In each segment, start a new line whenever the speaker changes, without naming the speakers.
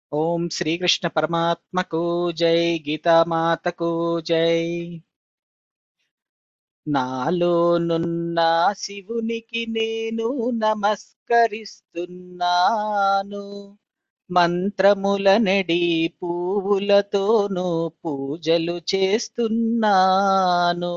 ఓం శ్రీకృష్ణ పరమాత్మకు జై గీతామాతకు జై నాలోనున్న శివునికి నేను నమస్కరిస్తున్నాను మంత్రముల నెడి పువ్వులతోనూ పూజలు చేస్తున్నాను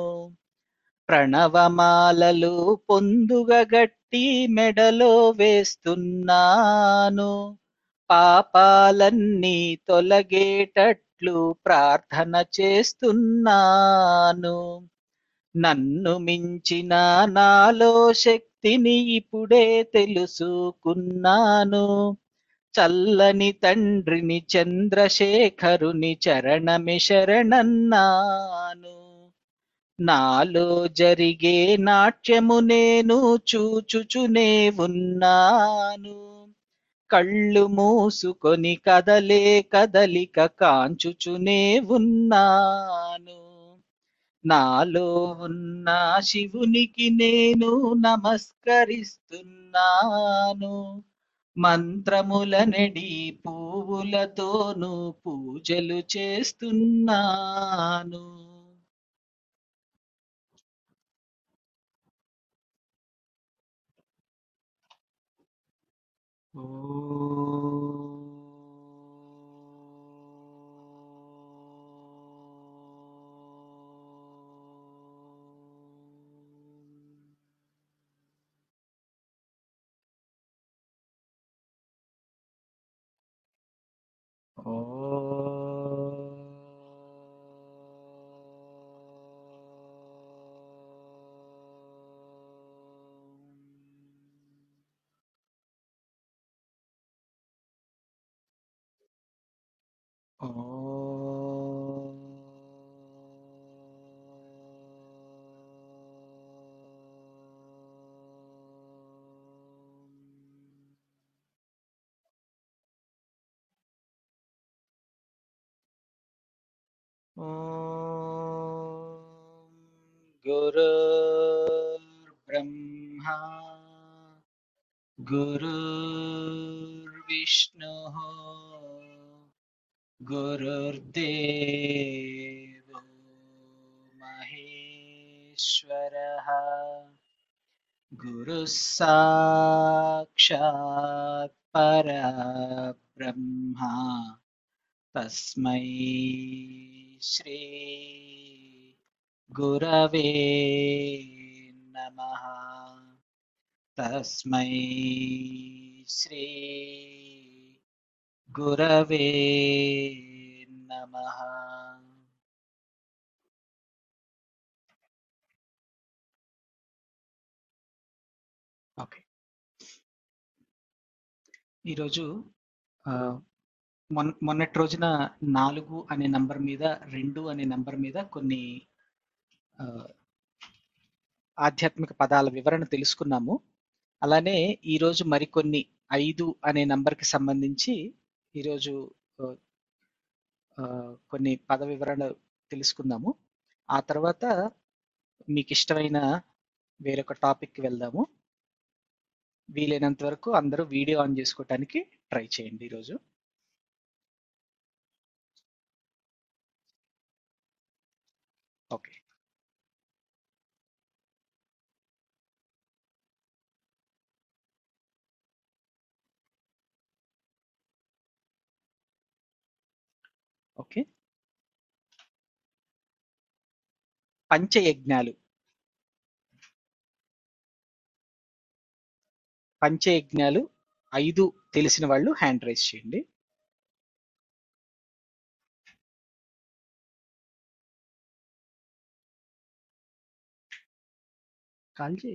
ప్రణవమాలలు పొందుగా గట్టి మెడలో వేస్తున్నాను పాపాలన్నీ తొలగేటట్లు ప్రార్థన చేస్తున్నాను నన్ను మించిన నాలో శక్తిని ఇప్పుడే తెలుసుకున్నాను చల్లని తండ్రిని చంద్రశేఖరుని చరణమి శరణన్నాను నాలో జరిగే నాట్యము నేను చూచుచునే ఉన్నాను కళ్ళు మూసుకొని కదలే కదలిక కాంచుచునే ఉన్నాను నాలో ఉన్న శివునికి నేను నమస్కరిస్తున్నాను మంత్రముల నెడి పువ్వులతోనూ పూజలు చేస్తున్నాను गुरुर्ब्रह्मा गुरुर्विष्णुः गुरुर्देवो महेश्वरः गुरुः साक्षात् परब्रह्मा तस्मै श्री गुरवे नमः तस्मै श्री गुरवे नमः ఓకే ఈరోజు ఆ, మొన్ మొన్నటి రోజున నాలుగు అనే నంబర్ మీద రెండు అనే నంబర్ మీద కొన్ని ఆ, ఆధ్యాత్మిక పదాల వివరణ తెలుసుకున్నాము అలానే ఈరోజు మరికొన్ని ఐదు అనే నంబర్కి సంబంధించి ఈరోజు ఆ, ఆ, కొన్ని పద వివరణ తెలుసుకుందాము ఆ తర్వాత మీకు ఇష్టమైన వేరొక టాపిక్కి వెళ్దాము వీలైనంత వరకు అందరూ వీడియో ఆన్ చేసుకోవటానికి ట్రై చేయండి ఈరోజు ఓకే ఓకే పంచయజ్ఞాలు పంచయజ్ఞాలు ఐదు తెలిసిన వాళ్ళు హ్యాండ్ రైజ్ చేయండి కాల్ చేయి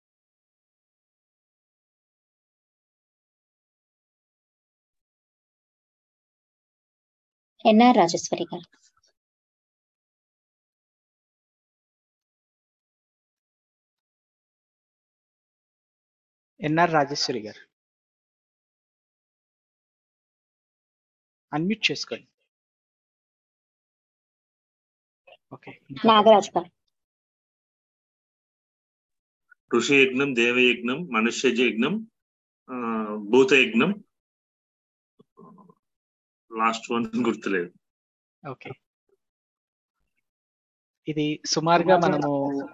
ఎన్ఆర్ రాజేశ్వరి గారు
ఎన్ఆర్ రాజేశ్వరి గారు అన్మ్యూట్ చేసుకోండి ఓకే
నాగరాజ్ గారు
ఋషి యజ్ఞం దేవయజ్ఞం మనుష్యజ యజ్ఞం ఆ, భూత యజ్ఞం లాస్ట్ వన్ గుర్తులేదు
ఓకే ఇది సుమారుగా మనము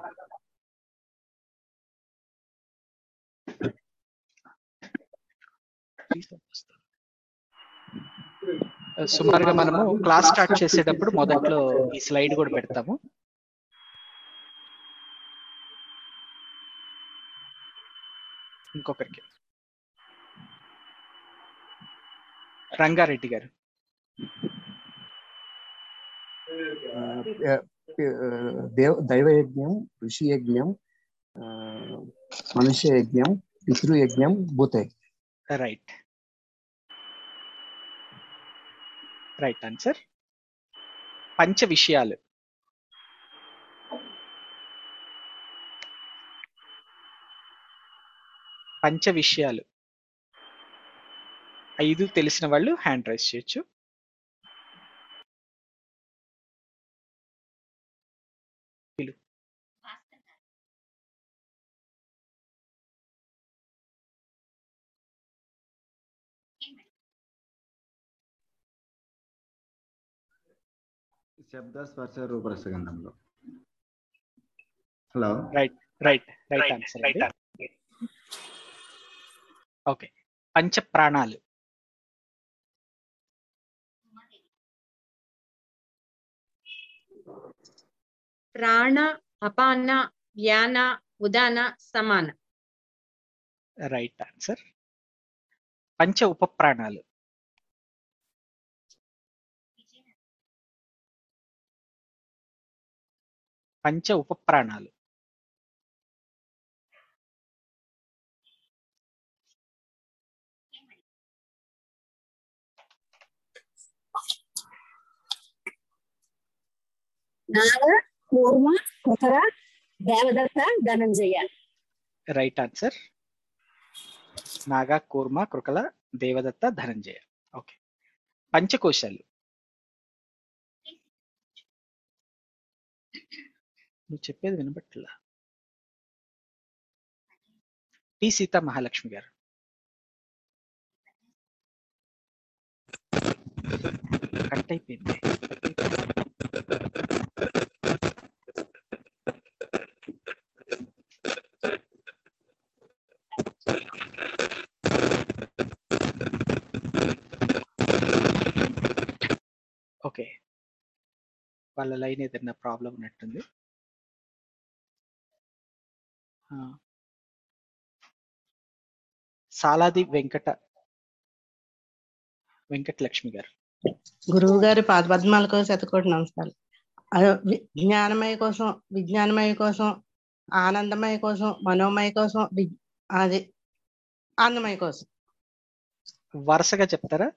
సుమారుగా మనము క్లాస్ స్టార్ట్ చేసేటప్పుడు మొదట్లో ఈ స్లైడ్ కూడా పెడతాము ఇంకొకరికి రంగారెడ్డి గారు
దేవ దైవ యజ్ఞం ఋషి యజ్ఞం ఆ, మనుష్య యజ్ఞం పితృ యజ్ఞం భూత యజ్ఞం
రైట్ రైట్ ఆన్సర్ పంచ విషయాలు పంచ విషయాలు ఐదు తెలిసిన వాళ్ళు హ్యాండ్ రైస్ చేయొచ్చు పిలు.
శబ్ద స్పర్శ రూపరసగంధంలో hello
right right right answer అండి ఓకే పంచ ప్రాణాలు
ప్రాణ అపాన వ్యాన ఉదాన సమాన
రైట్ ఆన్సర్ పంచ ఉప ప్రాణాలు పంచ ఉప ప్రాణాలు
నాగ కూర్మ కుతర దేవదత్త ధనంజయ
రైట్ ఆన్సర్ నాగా కూర్మ కృకల దేవదత్త ధనంజయ ఓకే పంచకోశాలు నువ్వు చెప్పేది వినబట్లా టి సీతా మహాలక్ష్మి గారు కట్ అయిపోయింది ఓకే వాళ్ళ లైన్ ఏదైనా ప్రాబ్లం ఉన్నట్టుంది ఆ. సాలాది వెంకట వెంకట లక్ష్మి గారు
గురువు గారి పాదపద్మాలకు శతకోటి నమస్కారం అదే వి- జ్ఞానమయ కోసం విజ్ఞానమయ కోసం ఆనందమయ కోసం మనోమయ కోసం వి- అది ఆనందమయ కోసం
వరుసగా చెప్తారా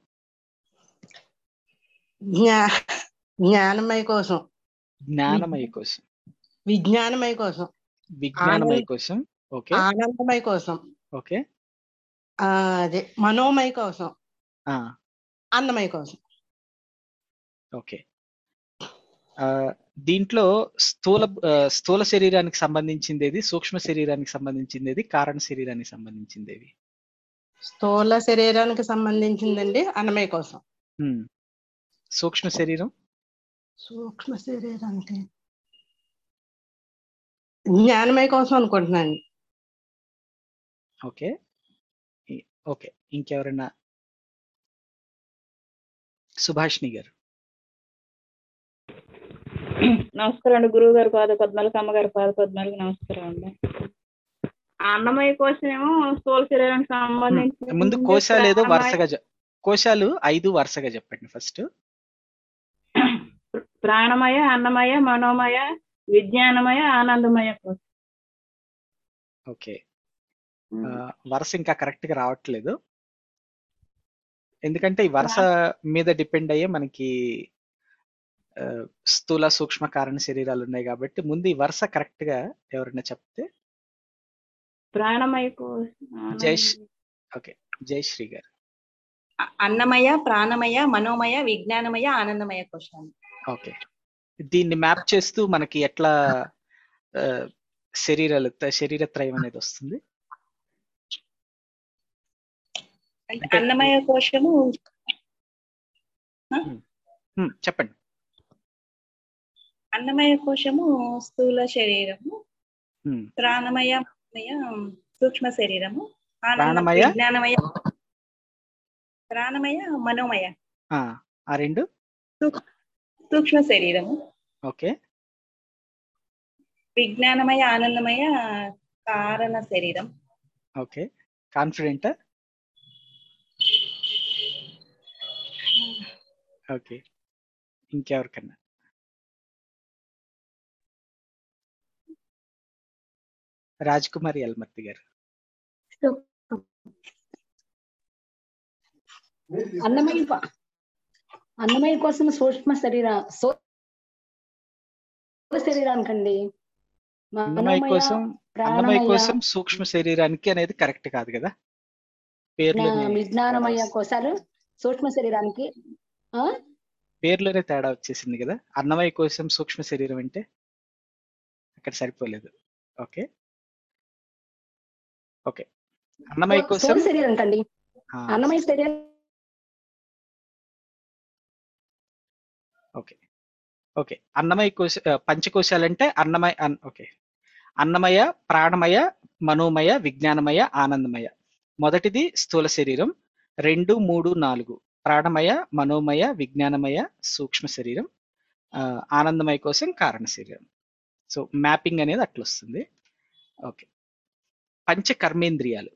జ్ఞా జ్ఞానమయ కోసం
జ్ఞానమయ కోసం
విజ్ఞానమయ కోసం
విజ్ఞానమయ
ఆనంద-
కోసం ఓకే
ఆనందమయ కోసం
ఓకే
ఆ, అదే మనోమయ కోసం
ఆ
అందమయ కోసం
ఓకే ఆ, దీంట్లో స్థూల ఆ, స్థూల శరీరానికి సంబంధించింది ఏది సూక్ష్మ శరీరానికి సంబంధించింది ఏది కారణ శరీరానికి సంబంధించింది ఏది
స్థూల శరీరానికి సంబంధించిందండి అన్నమయ కోసం
ఉమ్. సూక్ష్మ శరీరం
సూక్ష్మ శరీరానికి జ్ఞానమయ కోసం అనుకుంటున్నాను
ఓకే ఈ- ఓకే ఇంకెవరైనా సుభాష్ని గారు
నమస్కారం అండి గురువు గారి పాద పద్మాలకు అమ్మగారి పాద పద్మాలకు నమస్కారం అండి అన్నమయ్య కోసం ఏమో స్థూల శరీరానికి సంబంధించి
ముందు కోశాలు ఏదో వరుసగా చె- కోశాలు ఐదు వరుసగా చెప్పండి ఫస్ట్
ప్రాణమయ అన్నమయ మనోమయ విజ్ఞానమయ ఆనందమయ కోసం
ఓకే ఆ, వరుస ఇంకా కరెక్ట్ గా రావట్లేదు ఎందుకంటే ఈ వరుస మీద డిపెండ్ అయ్యే మనకి ఆ, స్థూల సూక్ష్మ కారణ శరీరాలు ఉన్నాయి కాబట్టి ముందు ఈ వరుస కరెక్ట్ గా ఎవరైనా చెప్తే
ప్రాణమయ కోసం
జై శ్రీ- ఓకే జయశ్రీ గారు
అన్నమయ ప్రాణమయ మనోమయ విజ్ఞానమయ ఆనందమయ కోశాలు
ఓకే దీన్ని మ్యాప్ చేస్తూ మనకి ఎట్లా ఆ, శరీరాలు త- శరీర త్రయం అనేది వస్తుంది
అంటే అన్నమయ కోశము
ఉమ్, చెప్పండి
అన్నమయ కోశము స్థూల శరీరము
ఉమ్,
ప్రాణమయ మనోమయ సూక్ష్మ శరీరము ఆనంద
ప్రాణమయ?
విజ్ఞానమయ ప్రాణమయ మనోమయ
ఆ, ఆ రెండు
సూక్ష్మ శరీరము
ఓకే
విజ్ఞానమయ ఆనందమయ కారణ శరీరం
ఓకే కాన్ఫిడెంట్ ఓకే ఇంకెవరికన్నా రాజ్ కుమార్ యల్మర్తి గారు
అన్నమయ ప- అన్నమయ కోసం సూక్ష్మ శరీర స్థూల శరీరానికండి
అన్నమయ
మనోమయ
కోసం అన్నమయ
ప్రాణమయ
కోసం సూక్ష్మ శరీరానికి అనేది కరెక్ట్ కాదు కదా
నా
పేర్లోనే
విజ్ఞానమయ కోశాలు సూక్ష్మ శరీరానికి ఆ
పేర్లోనే తేడా వచ్చేసింది కదా అన్నమయ కోసం సూక్ష్మ శరీరం అంటే అక్కడ సరిపోలేదు ఓకే ఓకే అన్నమయ కోసం
స్థూల శరీరం కండి
ఆ,
అన్నమయ శరీరం
ఓకే ఓకే అన్నమయ కోశ ఆ, పంచకోశాలంటే అన్నమయ అన్ ఓకే అన్నమయ ప్రాణమయ మనోమయ విజ్ఞానమయ ఆనందమయ మొదటిది స్థూల శరీరం రెండు మూడు నాలుగు ప్రాణమయ మనోమయ విజ్ఞానమయ సూక్ష్మ శరీరం ఆ, ఆనందమయ కోసం కారణ శరీరం సో మ్యాపింగ్ అనేది అట్లా వస్తుంది ఓకే పంచ కర్మేంద్రియాలు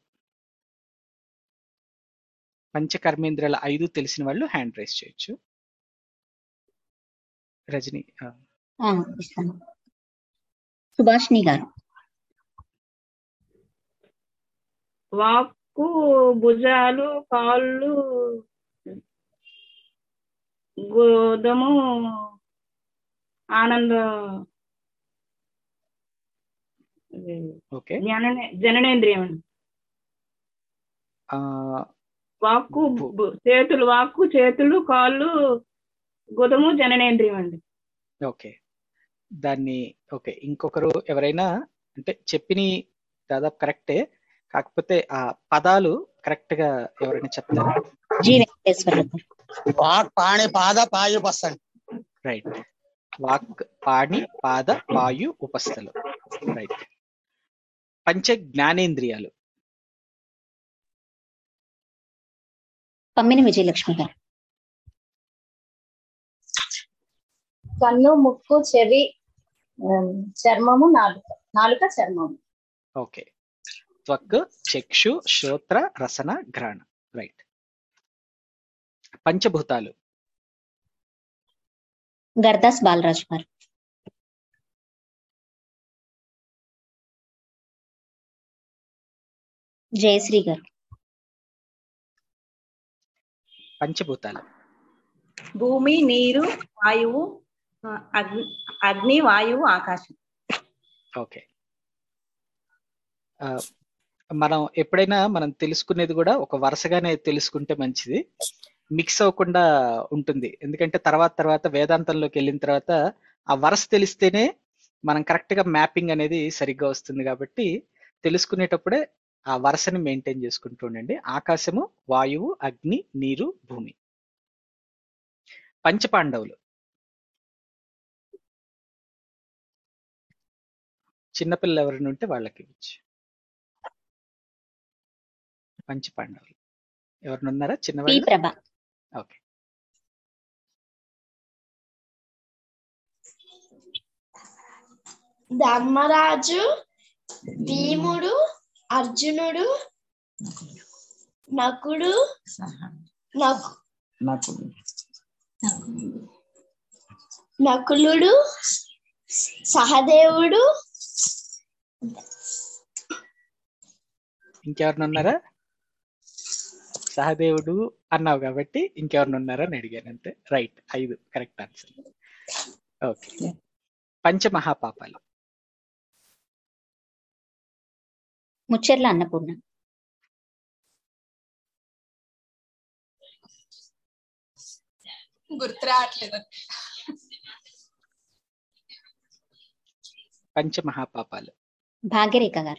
పంచ కర్మేంద్రియాల ఐదు తెలిసిన వాళ్ళు హ్యాండ్ రైస్ చేయొచ్చు రజని ఆ,
ఆ, ఇస్తాను సుభాష్ని గారు
వాక్కు భుజాలు కాళ్ళు గోధము ఆనంద ఇది
ఓకే
జ్ఞాననే జననేంద్రియం అండి
ఆ,
వాక్కు బు- చేతులు వాక్కు చేతులు కాళ్ళు గుదము జననేంద్రియం అండి
ఓకే దాన్ని ఓకే ఇంకొకరు ఎవరైనా అంటే చెప్పిన దాదాపు కరెక్టే కాకపోతే ఆ పదాలు కరెక్ట్ గా ఎవరైనా చెప్తారా
జి వెంకటేశ్వరరావు గారు
వాక్ పాణి పాద పాయు పస్సండి
రైట్ వాక్ పాణి పాద పాయు ఉపస్థలు రైట్ పంచ జ్ఞానేంద్రియాలు
పమ్మిన విజయలక్ష్మి గారు
కన్ను ముక్కు చెవి ఉమ్, చర్మము నాలుక నాలుక చర్మము
ఓకే త్వక్ చక్షు శ్రోత్ర రసన ఘ్రాణ రైట్ పంచభూతాలు
గర్దాస్ బాలరాజు గారు జయశ్రీ గారు
పంచభూతాలు
భూమి నీరు వాయువు ఆ, అగ్ని అగ్ని వాయువు ఆకాశం
ఓకే ఆ, మనం ఎప్పుడైనా మనం తెలుసుకునేది కూడా ఒక వరుసగానే తెలుసుకుంటే మంచిది మిక్స్ అవ్వకుండా ఉంటుంది ఎందుకంటే తర్వాత తర్వాత వేదాంతంలోకి వెళ్ళిన తర్వాత ఆ వరుస తెలిస్తేనే మనం కరెక్ట్ గా మ్యాపింగ్ అనేది సరిగ్గా వస్తుంది కాబట్టి తెలుసుకునేటప్పుడే ఆ వరుసని మెయింటైన్ చేసుకుంటూ ఉండండి ఆకాశము వాయువు అగ్ని నీరు భూమి పంచపాండవులు చిన్నపిల్లలు ఎవరైనా ఉంటే వాళ్ళకి ఇవ్వచ్చు పంచపాండవులు ఎవరైనా ఉన్నారా
పి
చిన్నవాళ్ళు
ప్రభ
ఓకే
ధర్మరాజు భీముడు అర్జునుడు నకుడు నకు
నాకు
నకులుడు సహదేవుడు
ఇంకెవరైనా ఉన్నారా సహదేవుడు అన్నావు కాబట్టి ఇంకెవరైనా ఉన్నారా అని అడిగాను అంతే రైట్ ఐదు కరెక్ట్ ఆన్సర్ ఓకే పంచమహాపాపాలు
ముచ్చెర్ల అన్నపూర్ణ
గుర్తు రావట్లేదు
పంచమహాపాపాలు
భాగ్యరేఖ గారు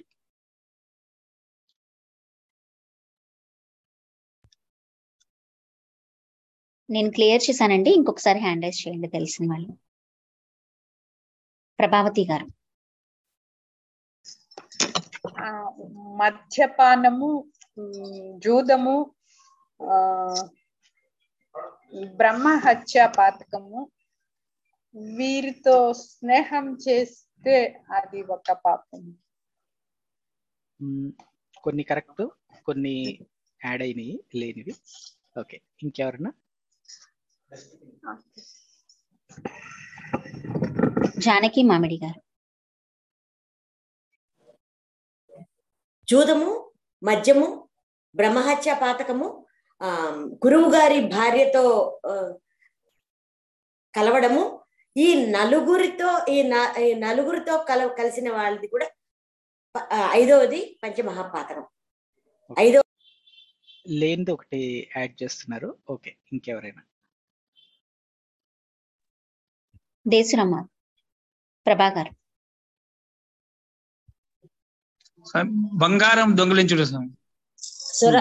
నేను క్లియర్ చేశానండి ఇంకొకసారి హ్యాండ్ రైజ్ చేయండి తెలిసిన వాళ్ళు ప్రభావతి గారు
ఆ, మద్యపానము ఉమ్, జూదము ఆ, బ్రహ్మహత్య పాతకము వీరితో స్నేహం చేస్తే అది ఒక పాపం
మ్మ్. కొన్ని కరెక్ట్ కొన్ని యాడ్ అయినాయి లేనివి ఓకే ఇంకెవరన్నా
జానకి మామిడి గారు
జూదము మద్యము బ్రహ్మహత్య పాతకము ఆ గురువు గారి భార్యతో ఆ, కలవడము ఈ నలుగురితో ఈ న- ఈ నలుగురితో కల కలిసిన వాళ్ళది కూడా ప- ఆ, ఐదవది పంచమహాపాతకం ఐదో
లేనిది ఒకటి యాడ్ చేస్తున్నారు ఓకే ఇంకెవరైనా
దేశురమ్మ ప్రభాకర్
స్వామి, బంగారం దొంగిలించుడు స్వామి
సుర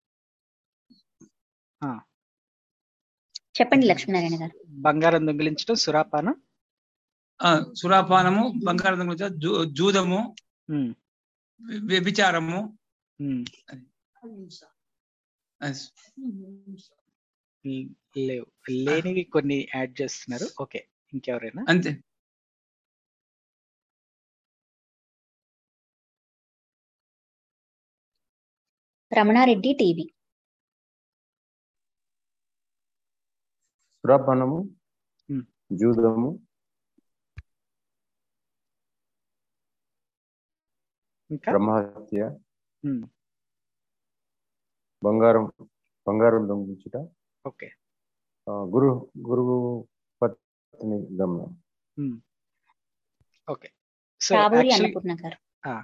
ఆ,
చెప్పండి లక్ష్మీనారాయణ గారు
బంగారం దొంగిలించడం సురాపానం
ఆ, సురాపానము బంగారం దొంగిలించ జూ- జూదము
మ్మ్.
వ్య- వ్యభిచారము
మ్మ్.
అది.
ల్- లేవు లేనివి కొన్ని యాడ్ చేస్తున్నారు ఓకే ఇంకెవరైనా
అంతే
రమణారెడ్డి టీవీ
సురాపానము
మ్మ్.
జూదము
ఇంకా
బ్రహ్మహత్య
మ్మ్.
బంగారం బంగారం దొంగిలించుట
ఓకే
ఆ, గురు గురువు పత్ని గమనం
hmm. Okay so
Raburi
actually
Annapurna గారు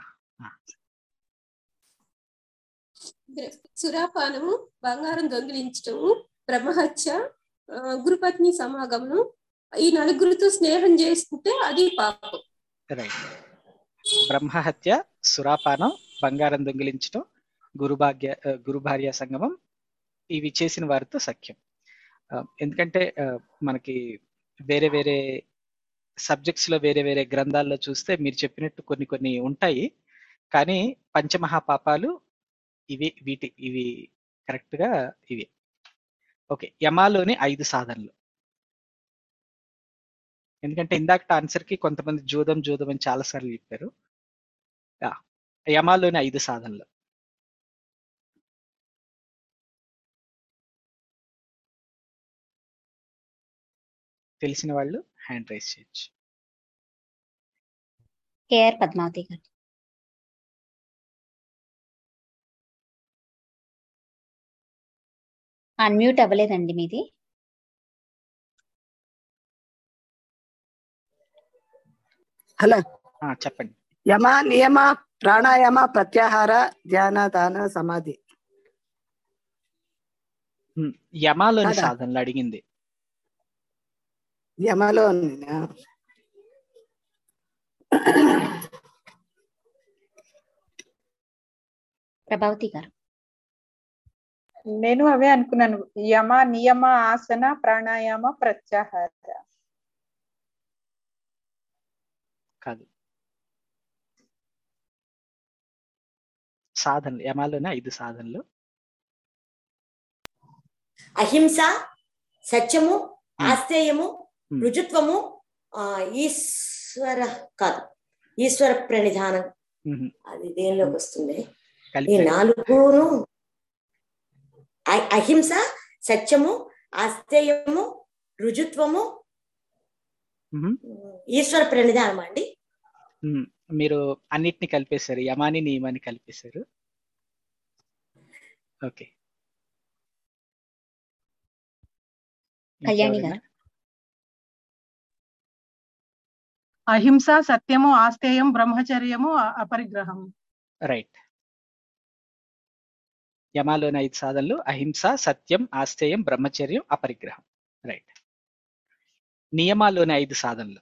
సురాపానము బంగారం దొంగిలించటము బ్రహ్మహత్య ఆ, గురుపత్ని సమాగమనం ఈ నలుగురితో స్నేహం చేసుకుంటే అది పాపం
రైట్ బ్రహ్మహత్య సురాపానం బంగారం దొంగిలించడం గురుభాగ్య ఆ, గురుభార్య సంగమం ఇవి చేసిన వారితో సఖ్యం ఆ, ఎందుకంటే ఆ, మనకి వేరే వేరే సబ్జెక్ట్స్ లో వేరే వేరే గ్రంథాల్లో చూస్తే మీరు చెప్పినట్టు కొన్ని కొన్ని ఉంటాయి కానీ పంచమహాపాపాలు ఇవి వీటి ఇవి కరెక్ట్ గా ఇవి ఓకే యమాలోని ఐదు సాధనలు ఎందుకంటే ఇందాక ఆన్సర్ కి కొంతమంది జూదం జూదం అని చాలా సార్లు చెప్పారు యా, యమాలోని ఐదు సాధనలు తెలిసిన వాళ్ళు హ్యాండ్ రైస్ చేయొచ్చు
కేఆర్ పద్మావతి గారు అన్మ్యూట్ అవ్వలేదండి మీది
హలో
ఆ, చెప్పండి
యమ నియమ ప్రాణాయామ ప్రత్యాహార ధ్యాన దాన సమాధి
ఉమ్, యమాలోని
కాదా?
సాధనలు అడిగింది
యమలో ఉన్నదా?
ప్రభావతి గారు
నేను అవే అనుకున్నాను యమ నియమ ఆసన ప్రాణాయామ ప్రత్యాహార
కాదు సాధనలు యమాలోని ఐదు సాధనలు
అహింస సత్యము
Hmm.
ఆస్తేయము
Hmm.
రుజుత్వము ఆ ఈశ్వర కాదు ఈశ్వర ప్రణిధానం
ఉహు,
అది దేనిలోకి వస్తుంది ఈ
కలిపి
నాలుగును అ- అహింస సత్యము ఆస్తేయము రుజుత్వము
ఉహు,
ఈశ్వర ప్రణిధానం అండి
ఉమ్, మీరు అన్నిటిని కలిపేశారు యమాని నియమాన్ని కలిపేశారు ఓకే
కళ్యాణి
ఇంకెవరైనా?
గారు
అహింస సత్యము ఆస్తేయం బ్రహ్మచర్యము అ- అపరిగ్రహం
రైట్ యమాలోని ఐదు సాధనలు అహింస సత్యం ఆస్తేయం బ్రహ్మచర్యం అపరిగ్రహం రైట్ నియమాలోని ఐదు సాధనలు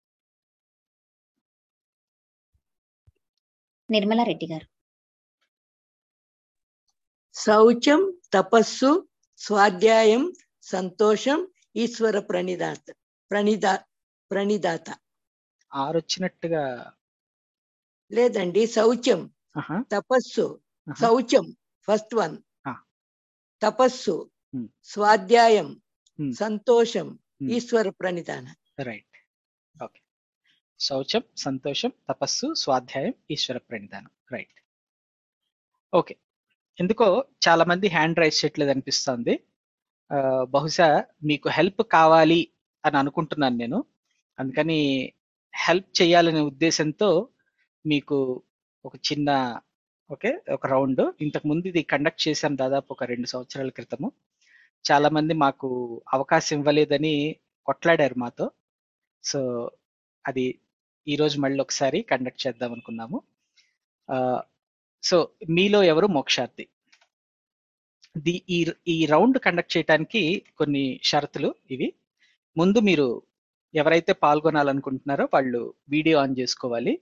నిర్మలా రెడ్డి గారు
శౌచం తపస్సు స్వాధ్యాయం
సంతోషం ఈశ్వర ప్రణిదాత ప్రణిదా ప్రణిదాత
ఆరు వచ్చినట్టుగా
లేదండి శౌచ్యం
ఆహా,
తపస్సు
ఆహా.
శౌచం ఫస్ట్ వన్
ఆ.
తపస్సు
Hmm.
స్వాధ్యాయం
Hmm.
సంతోషం
Hmm.
ఈశ్వర ప్రణిధాన
రైట్ ఓకే శౌచం సంతోషం తపస్సు స్వాధ్యాయం ఈశ్వర ప్రణిధానం రైట్ ఓకే ఎందుకో చాలా మంది హ్యాండ్ రైస్ చేయట్లేదు అనిపిస్తుంది ఆ, బహుశా మీకు హెల్ప్ కావాలి అని అనుకుంటున్నాను నేను అందుకని హెల్ప్ చేయాలనే ఉద్దేశంతో మీకు ఒక చిన్న ఓకే ఒక రౌండ్ ఇంతకు ముందు ఇది కండక్ట్ చేశాను దాదాపు ఒక రెండు సంవత్సరాల క్రితము చాలా మంది మాకు అవకాశం ఇవ్వలేదని కొట్లాడారు మాతో సో అది ఈరోజు మళ్ళీ ఒకసారి కండక్ట్ చేద్దాం అనుకున్నాము ఆ, సో మీలో ఎవరు మోక్షార్థి ది ఈ ఈ రౌండ్ కండక్ట్ చేయడానికి కొన్ని షరతులు ఇవి ముందు మీరు ఎవరైతే పాల్గొనాలనుకుంటున్నారో వాళ్ళు వీడియో ఆన్ చేసుకోవాలి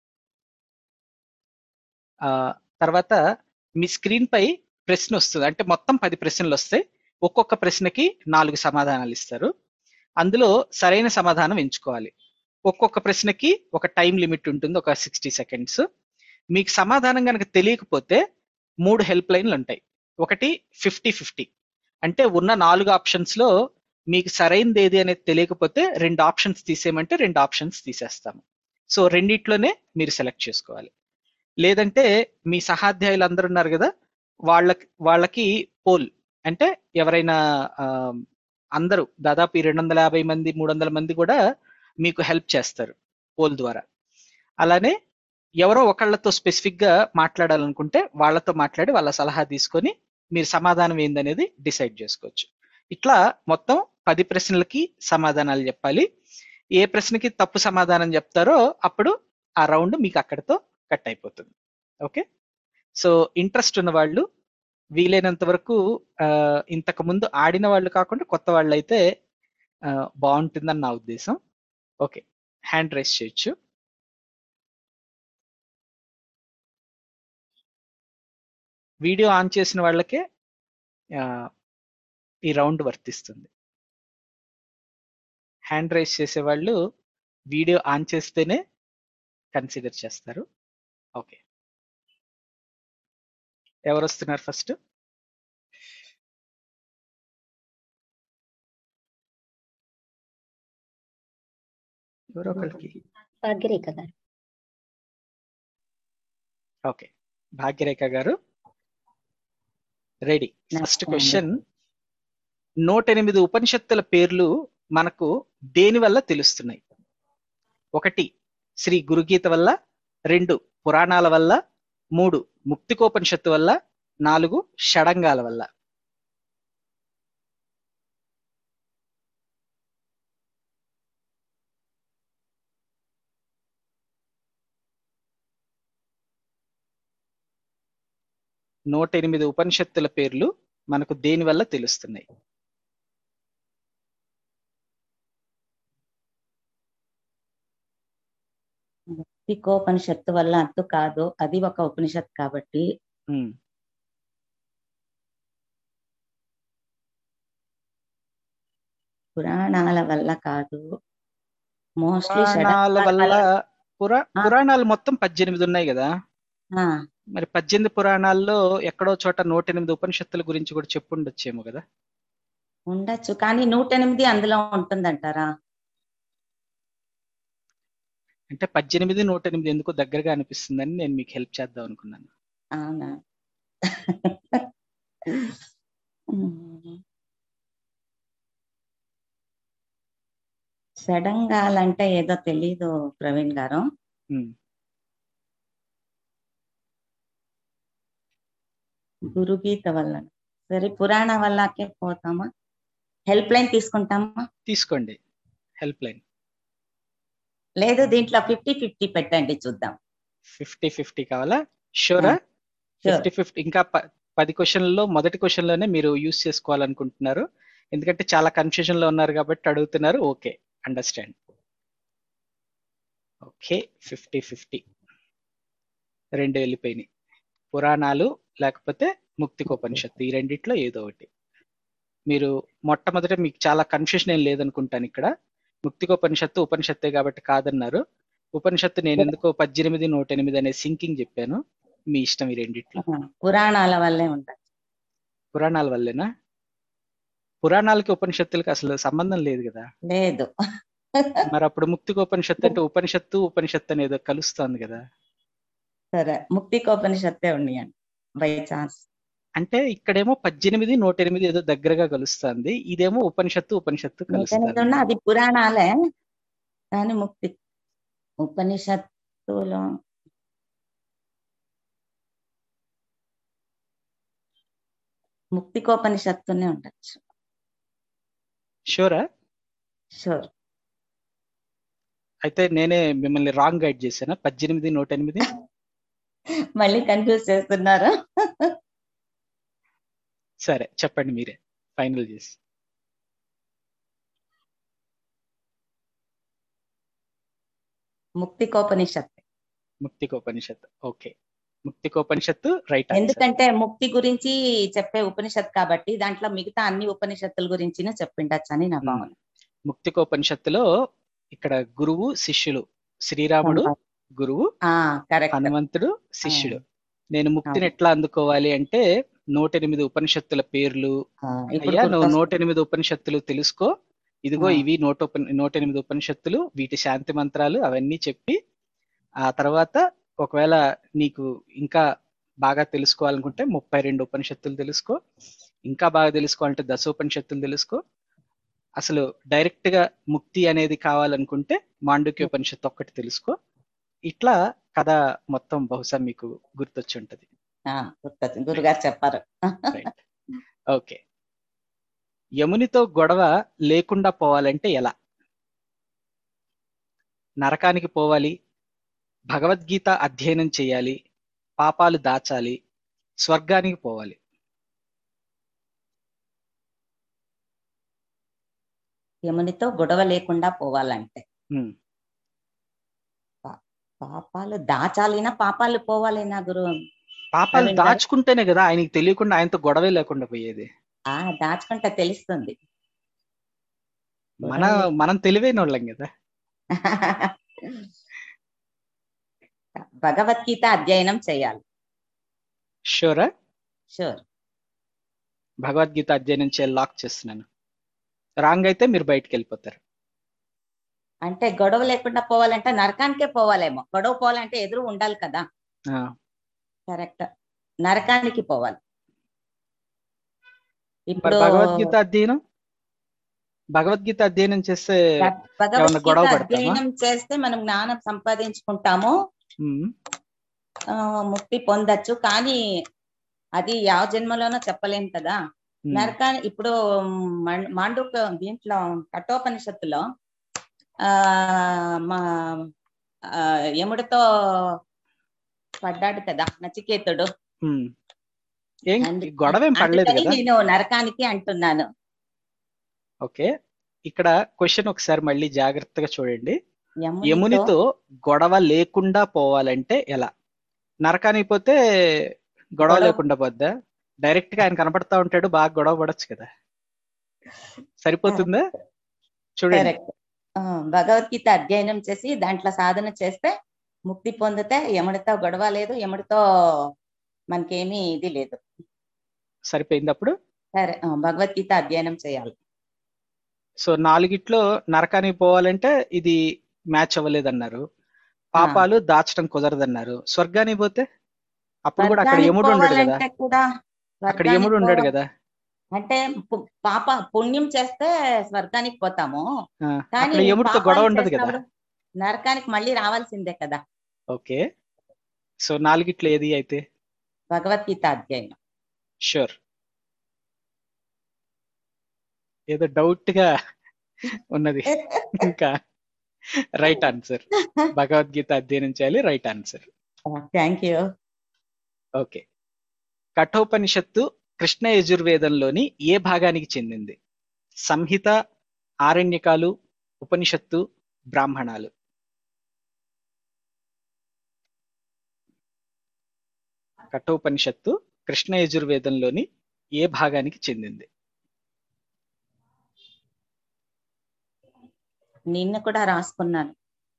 ఆ తర్వాత మీ స్క్రీన్ పై ప్రశ్న వస్తుంది అంటే మొత్తం పది ప్రశ్నలు వస్తాయి ఒక్కొక్క ప్రశ్నకి నాలుగు సమాధానాలు ఇస్తారు అందులో సరైన సమాధానం ఎంచుకోవాలి ఒక్కొక్క ప్రశ్నకి ఒక టైం లిమిట్ ఉంటుంది ఒక సిక్స్టీ సెకండ్స్ మీకు సమాధానం కనుక తెలియకపోతే మూడు హెల్ప్ లైన్లు ఉంటాయి ఒకటి ఫిఫ్టీ ఫిఫ్టీ అంటే ఉన్న నాలుగు ఆప్షన్స్ లో మీకు సరైనది ఏది అనేది తెలియకపోతే రెండు ఆప్షన్స్ తీసేయమంటే రెండు ఆప్షన్స్ తీసేస్తాము సో రెండిట్లోనే మీరు సెలెక్ట్ చేసుకోవాలి లేదంటే మీ సహాధ్యాయులు అందరు ఉన్నారు కదా వాళ్ళకి వాళ్ళకి పోల్ అంటే ఎవరైనా ఆ, అందరూ దాదాపు ఈ రెండు వందల యాభై మంది మూడు వందల మంది కూడా మీకు హెల్ప్ చేస్తారు పోల్ ద్వారా అలానే ఎవరో ఒకళ్ళతో స్పెసిఫిక్ గా మాట్లాడాలనుకుంటే వాళ్ళతో మాట్లాడి వాళ్ళ సలహా తీసుకొని మీరు సమాధానం ఏందనేది డిసైడ్ చేసుకోవచ్చు ఇట్లా మొత్తం పది ప్రశ్నలకి సమాధానాలు చెప్పాలి ఏ ప్రశ్నకి తప్పు సమాధానం చెప్తారో అప్పుడు ఆ రౌండ్ మీకు అక్కడితో కట్ అయిపోతుంది ఓకే సో ఇంట్రెస్ట్ ఉన్న వాళ్ళు వీలైనంత వరకు ఆ, ఇంతకు ముందు ఆడిన వాళ్ళు కాకుండా కొత్త వాళ్ళు అయితే ఆ, బాగుంటుందని నా ఉద్దేశం ఓకే హ్యాండ్ రైస్ చేయొచ్చు వీడియో ఆన్ చేసిన వాళ్ళకే ఆ, ఈ రౌండ్ వర్తిస్తుంది హ్యాండ్ రైస్ చేసే వాళ్ళు వీడియో ఆన్ చేస్తేనే కన్సిడర్ చేస్తారు ఓకే ఎవరు వస్తున్నారు ఫస్ట్ ఎవరో ఒకరికి
భాగ్యరేఖ గారు
ఓకే భాగ్యరేఖ గారు రెడీ ఫస్ట్ క్వశ్చన్ నూట ఎనిమిది ఉపనిషత్తుల పేర్లు మనకు దేని వల్ల తెలుస్తున్నాయి ఒకటి శ్రీ గురుగీత వల్ల రెండు పురాణాల వల్ల మూడు ముక్తికోపనిషత్తు వల్ల నాలుగు షడంగాల వల్ల నూట ఎనిమిది ఉపనిషత్తుల పేర్లు మనకు దేని వల్ల తెలుస్తున్నాయి
ముక్తికోపనిషత్తు వల్ల అంతు కాదు అది ఒక ఉపనిషత్ కాబట్టి
ఉమ్,
పురాణాల వల్ల కాదు మోస్ట్లీ
పురాణాల వల్ల పురా పురాణాలు మొత్తం పద్దెనిమిది ఉన్నాయి కదా
ఆ,
మరి పద్దెనిమిది పురాణాల్లో ఎక్కడో చోట నూట ఎనిమిది ఉపనిషత్తుల గురించి కూడా చెప్పుండొచ్చేమో కదా
ఉండొచ్చు కానీ నూట ఎనిమిది అందులో ఉంటుందంటారా
అంటే పద్దెనిమిది నూట ఎనిమిది ఎందుకో దగ్గరగా అనిపిస్తుందని నేను మీకు హెల్ప్ చేద్దాం అనుకున్నాను
అవునా ఉమ్. షడంగాలంటే ఏదో తెలీదు ప్రవీణ్ గారు
ఉమ్,
గురుగీత వల్ల సరే పురాణ వల్లకే పోతామా హెల్ప్ లైన్ తీసుకుంటామా
తీసుకోండి హెల్ప్ లైన్
లేదు దీంట్లో ఫిఫ్టీ ఫిఫ్టీ పెట్టండి చూద్దాం
ఫిఫ్టీ ఫిఫ్టీ కావాలా షూరా
sure.
ఫిఫ్టీ ఫిఫ్టీ ఇంకా ప- పది క్వశ్చన్లలో మొదటి క్వశ్చన్ లోనే మీరు యూస్ చేసుకోవాలనుకుంటున్నారు ఎందుకంటే చాలా కన్ఫ్యూజన్ లో ఉన్నారు కాబట్టి అడుగుతున్నారు okay understand okay fifty fifty రెండు వెళ్ళిపోయినాయి పురాణాలు లేకపోతే ముక్తికోపనిషత్తు ఈ రెండిట్లో ఏదో ఒకటి మీరు మొట్టమొదట మీకు చాలా కన్ఫ్యూషన్ ఏం లేదనుకుంటాను ఇక్కడ ముక్తికోపనిషత్తు ఉపనిషత్తే కాబట్టి కాదన్నారు ఉపనిషత్తు నేను ఎందుకో పద్దెనిమిది నూట ఎనిమిది అనే సింకింగ్ చెప్పాను మీ ఇష్టం ఈ రెండిట్లో
పురాణాల వల్లే ఉంటాయి
పురాణాల వల్లేనా పురాణాలకి ఉపనిషత్తులకి అసలు సంబంధం లేదు కదా
లేదు
మరి అప్పుడు ముక్తికోపనిషత్తు అంటే ఉపనిషత్తు ఉపనిషత్తు అనేది కలుస్తోంది కదా
సరే ముక్తికోపనిషత్తే ఉన్నాయండి బై ఛాన్స్
అంటే ఇక్కడేమో పద్దెనిమిది నూట ఎనిమిది ఏదో దగ్గరగా కలుస్తుంది ఇదేమో ఉపనిషత్తు ఉపనిషత్తు
నూట ఎనిమిది
కలుస్తుంది
ఉన్న అది పురాణాలే కానీ ముక్తి ఉపనిషత్తులో ముక్తికోపనిషత్తునే ఉండొచ్చు
షూరా
షూర్
అయితే నేనే మిమ్మల్ని రాంగ్ గైడ్ చేశానా పద్దెనిమిది నూట ఎనిమిది
మళ్ళీ కన్ఫ్యూజ్ చేస్తున్నారు
సరే చెప్పండి మీరే ఫైనల్ చేసి
Muktikopanishad
Muktikopanishad okay Muktikopanishad right answer
ఎందుకంటే ముక్తి గురించి చెప్పే ఉపనిషత్ కాబట్టి దాంట్లో మిగతా అన్ని ఉపనిషత్తుల గురించి చెప్పిండొచ్చు అని నా భావన
ముక్తికోపనిషత్తులో ఇక్కడ గురువు శిష్యులు శ్రీరాముడు గురువు
ఆ కరెక్ట్
హనుమంతుడు శిష్యుడు నేను ముక్తిని ఎట్లా అందుకోవాలి అంటే నూట ఎనిమిది ఉపనిషత్తుల పేర్లు
ఇప్పుడు
అయ్యా నువ్వు
గుర్తొస్తుంది.
నూట ఎనిమిది ఉపనిషత్తులు తెలుసుకో ఇదిగో
ఆ.
ఇవి నూట ఉప- నూట ఎనిమిది ఉపనిషత్తులు వీటి శాంతి మంత్రాలు అవన్నీ చెప్పి ఆ తర్వాత ఒకవేళ నీకు ఇంకా బాగా తెలుసుకోవాలనుకుంటే ముప్పై రెండు ఉపనిషత్తులు తెలుసుకో ఇంకా బాగా తెలుసుకోవాలంటే దశోపనిషత్తులు తెలుసుకో అసలు డైరెక్ట్ గా ముక్తి అనేది కావాలనుకుంటే మాండుక్య ఉపనిషత్తు ఒక్కటి తెలుసుకో ఇట్లా కథ మొత్తం బహుశా మీకు గుర్తొచ్చి ఉంటది
ఆ, గుర్తొచ్చింది గురుగారు చెప్పారు
ఓకే యమునితో గొడవ లేకుండా పోవాలంటే ఎలా నరకానికి పోవాలి భగవద్గీత అధ్యయనం చేయాలి పాపాలు దాచాలి స్వర్గానికి పోవాలి
యమునితో గొడవ లేకుండా పోవాలంటే
ఉమ్.
పా- పాపాలు దాచాలినా పాపాలు పోవాలినా గురు
పాపాలు
ప్రవీణ్ గారు?
దాచుకుంటేనే కదా ఆయనకి తెలియకుండా ఆయనతో గొడవే లేకుండా పోయేది
ఆ దాచుకుంటే తెలుస్తుంది
మన మనం తెలివైన వాళ్ళం కదా
భగవద్గీత అధ్యయనం చేయాలి
షూరా
షూర్
భగవద్గీత అధ్యయనం చేయాలి లాక్ చేస్తున్నాను రాంగ్ అయితే మీరు బయటికి వెళ్ళిపోతారు
అంటే గొడవ లేకుండా పోవాలంటే నరకానికే పోవాలేమో గొడవ పోవాలంటే ఎదురు ఉండాలి కదా
ఆ,
కరెక్ట్ నరకానికి పోవాలి
మరి
ఇప్పుడు
భగవద్గీత అధ్యయనం భగవద్గీత అధ్యయనం చేస్తే ఏమన్నా గొడవ
భగవద్గీత
పడతామా
అధ్యయనం చేస్తే మనం జ్ఞానం సంపాదించుకుంటాము
ఉమ్,
ఆ, ముక్తి పొందొచ్చు కానీ అది ಯಾವ జన్మలోనో చెప్పలేం కదా
ఉమ్,
నరకాన్ని ఇప్పుడు మం- మాండూక దీంట్లో కఠోపనిషత్తులో ఆ మా ఆ, యముడితో పడ్డాడు కదా నచికేతుడు
ఉమ్. ఏం
అందు-
గొడవ ఏం పడలేదు
అందుకని
కదా
నేను నరకానికి అంటున్నాను
ఓకే ఇక్కడ క్వశ్చన్ ఒకసారి మళ్ళీ జాగ్రత్తగా చూడండి
యమునితో
యమునితో గొడవ లేకుండా పోవాలంటే ఎలా నరకానికి పోతే గొడవ
గొడవ-
లేకుండా పోద్దా డైరెక్ట్ గా ఆయన కనపడతా ఉంటాడు బాగా గొడవ పడొచ్చు కదా సరిపోతుందా చూడండి
కరెక్ట్ భగవద్గీత అధ్యయనం చేసి దాంట్లో సాధన చేస్తే ముక్తి పొందితే యముడితో గొడవ లేదు యముడితో మనకేమీ ఇది లేదు
సరిపోయింది అప్పుడు
సరే ఆ, భగవద్గీత అధ్యయనం చేయాలి
సో నాలుగిట్లో నరకానికి పోవాలంటే ఇది మ్యాచ్ అవ్వలేదన్నారు పాపాలు దాచడం కుదరదన్నారు స్వర్గానికి పోతే అప్పుడు కూడా అక్కడ
స్వర్గానికి
యముడు ఉండడు కదా
పోవాలంటే కూడా
అక్కడ
స్వర్గానికి
యముడు ఉండడు
పోవాలి.
కదా
అంటే పు- పాప పుణ్యం చేస్తే స్వర్గానికి పోతాము
ఆ,
కానీ
అక్కడ యముడితో
పాపాలు
గొడవ ఉండదు కదా
చేసినప్పుడు నరకానికి మళ్ళీ రావాల్సిందే కదా
ఓకే సో నాలుగిట్లో ఏది అయితే
భగవద్గీత అధ్యయనం
షూర్ ఏదో డౌట్ గా ఉన్నది ఇంకా రైట్ ఆన్సర్ భగవద్గీత అధ్యయనం చేయాలి right answer
thank you
okay Kathopanishad Krishna యజుర్వేదంలోని ఏ భాగానికి చెందింది సంహిత ఆరణ్యకాలు ఉపనిషత్తు బ్రాహ్మణాలు కఠోపనిషత్తు కృష్ణ యజుర్వేదంలోని ఏ భాగానికి చెందింది
నిన్న కూడా రాసుకున్నాను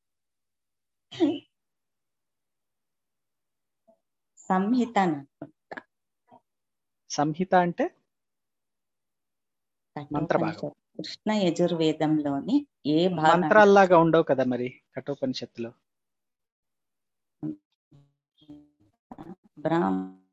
సంహిత అని అనుకుంటా.
సంహిత అంటే మంత్రభాగం
కఠోపనిషత్ కృష్ణ యజుర్వేదంలోని ఏ భాగం
మంత్రాల్లాగా ఉండవు కదా మరి కఠోపనిషత్తులో
బ్రాహ్మ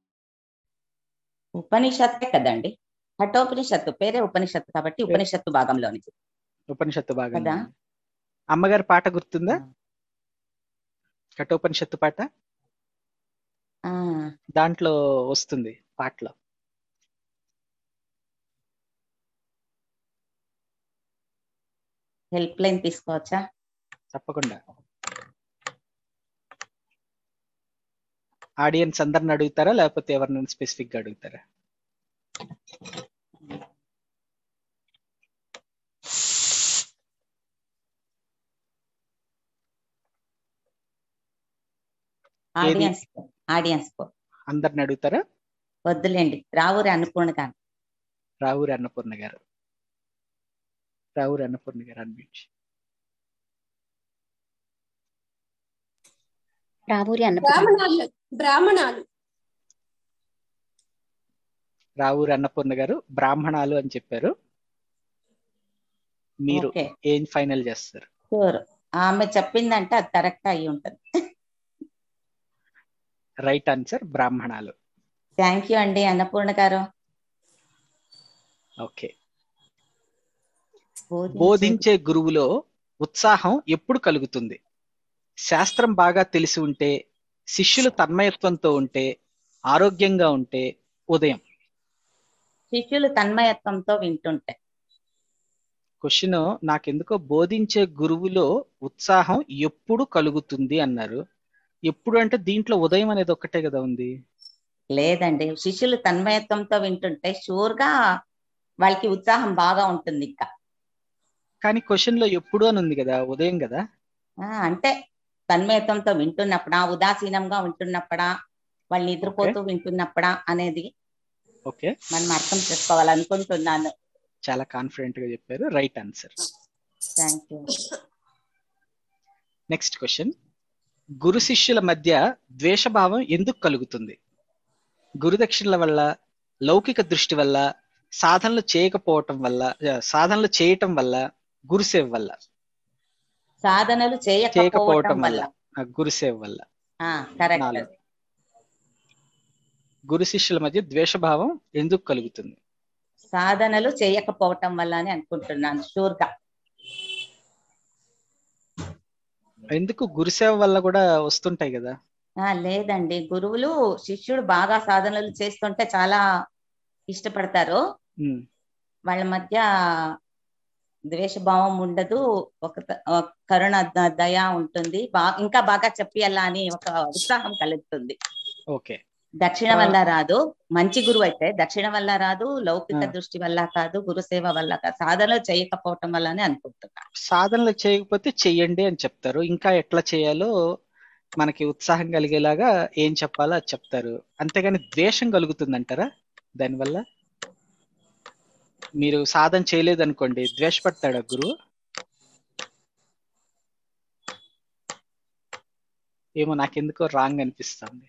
ఉపనిషత్తే కదండి కఠోపనిషత్తు పేరే ఉపనిషత్తు కాబట్టి ఉపనిషత్తు భాగంలోని
ఉపనిషత్తు భాగం
కదా
అమ్మగారి పాట గుర్తుందా కఠోపనిషత్తు పాట
ఆ
దాంట్లో వస్తుంది పాటలో
హెల్ప్ లైన్ తీసుకోవచ్చా
తప్పకుండా ఆడియన్స్ అందరిని అడుగుతారా లేకపోతే ఎవరినైనా స్పెసిఫిక్ గా అడుగుతారా ఏది
ఆడియన్స్ ఆడియన్స్
అందరిని అడుగుతారా
వద్దులేండి రావురి అనుపూర్ణ గారు
రావురి అన్నపూర్ణ గారు రావురి అన్నపూర్ణ గారు అన్మించి
రావూరి అన్నపూర్ణ
బ్రాహ్మణాలు బ్రాహ్మణాలు
రావురి అన్నపూర్ణ గారు బ్రాహ్మణాలు అని చెప్పారు మీరు
ఓకే
ఏం ఫైనల్ చేస్తారు
షూర్ ఆమె చెప్పిందంటే అది కరెక్ట్ అయి ఉంటది
రైట్ ఆన్సర్ బ్రాహ్మణాలు
థ్యాంక్ యూ అండి అన్నపూర్ణ గారు
ఓకే
బోధించే
బోధించే గురువులో ఉత్సాహం ఎప్పుడు కలుగుతుంది శాస్త్రం బాగా తెలిసి ఉంటే శిష్యులు తన్మయత్వంతో ఉంటే ఆరోగ్యంగా ఉంటే ఉదయం
శిష్యులు తన్మయత్వంతో వింటుంటే
క్వశ్చన్ నాకెందుకో బోధించే గురువులో ఉత్సాహం ఎప్పుడు కలుగుతుంది అన్నారు ఎప్పుడు అంటే దీంట్లో ఉదయం అనేది ఒక్కటే కదా ఉంది
లేదండి శిష్యులు తన్మయత్వంతో వింటుంటే షూర్ గా వాళ్ళకి ఉత్సాహం బాగా ఉంటుంది ఇంకా
కానీ క్వశ్చన్ లో ఎప్పుడు అని ఉంది కదా ఉదయం కదా
ఆ, అంటే తన్మయత్వంతో వింటున్నప్పుడా ఉదాసీనంగా వింటున్నప్పుడా వాళ్ళు నిద్రపోతూ వింటున్నప్పుడా అనేది
ఓకే
మనం అర్థం చేసుకోవాలనుకుంటున్నాను
చాలా కాన్ఫిడెంట్ గా చెప్పారు right answer
thank you
next question గురు శిష్యుల మధ్య ద్వేషభావం ఎందుకు కలుగుతుంది గురుదక్షిణల వల్ల లౌకిక దృష్టి వల్ల సాధనలు చేయకపోవటం వల్ల ఆ, సాధనలు చేయటం వల్ల గురుసేవ వల్ల
సాధనలు చేయకపోవటం
చేయకపోవటం
వల్ల
వల్ల ఆ, గురుసేవ వల్ల
ఆ కరెక్ట్
నాలుగు గురు శిష్యుల మధ్య ద్వేషభావం ఎందుకు కలుగుతుంది
సాధనలు చేయకపోవటం వల్ల అని అనుకుంటున్నాను షూర్ గా
ఎందుకు గురుసేవ వల్ల కూడా వస్తుంటాయి కదా
ఆ లేదండి గురువులు శిష్యుడు బాగా సాధనలు చేస్తుంటే చాలా ఇష్టపడతారు
ఉమ్,
వాళ్ళ మధ్య ద్వేషభావం ఉండదు ఒక త- ఒక కరుణ ద- దయ ఉంటుంది బా ఇంకా బాగా చెప్పియాలా అని ఒక ఉత్సాహం కలుగుతుంది
ఓకే
దక్షిణ
ఆ.
వల్ల రాదు మంచి గురువు అయితే దక్షిణ వల్ల రాదు లౌకిక
ఆ.
దృష్టి వల్ల కాదు గురుసేవ వల్ల కాదు సాధనలు చేయకపోవటం వల్ల అని అనుకుంటున్నా
సాధనలు చేయకపోతే చెయ్యండి అని చెప్తారు ఇంకా ఎట్లా చేయాలో మనకి ఉత్సాహం కలిగేలాగా ఏం చెప్పాలో అది చెప్తారు అంతేగాని ద్వేషం కలుగుతుందంటారా దానివల్ల మీరు సాధన చేయలేదు అనుకోండి ద్వేషపడతాడా గురువు ఏమో నాకెందుకో రాంగ్ అనిపిస్తుంది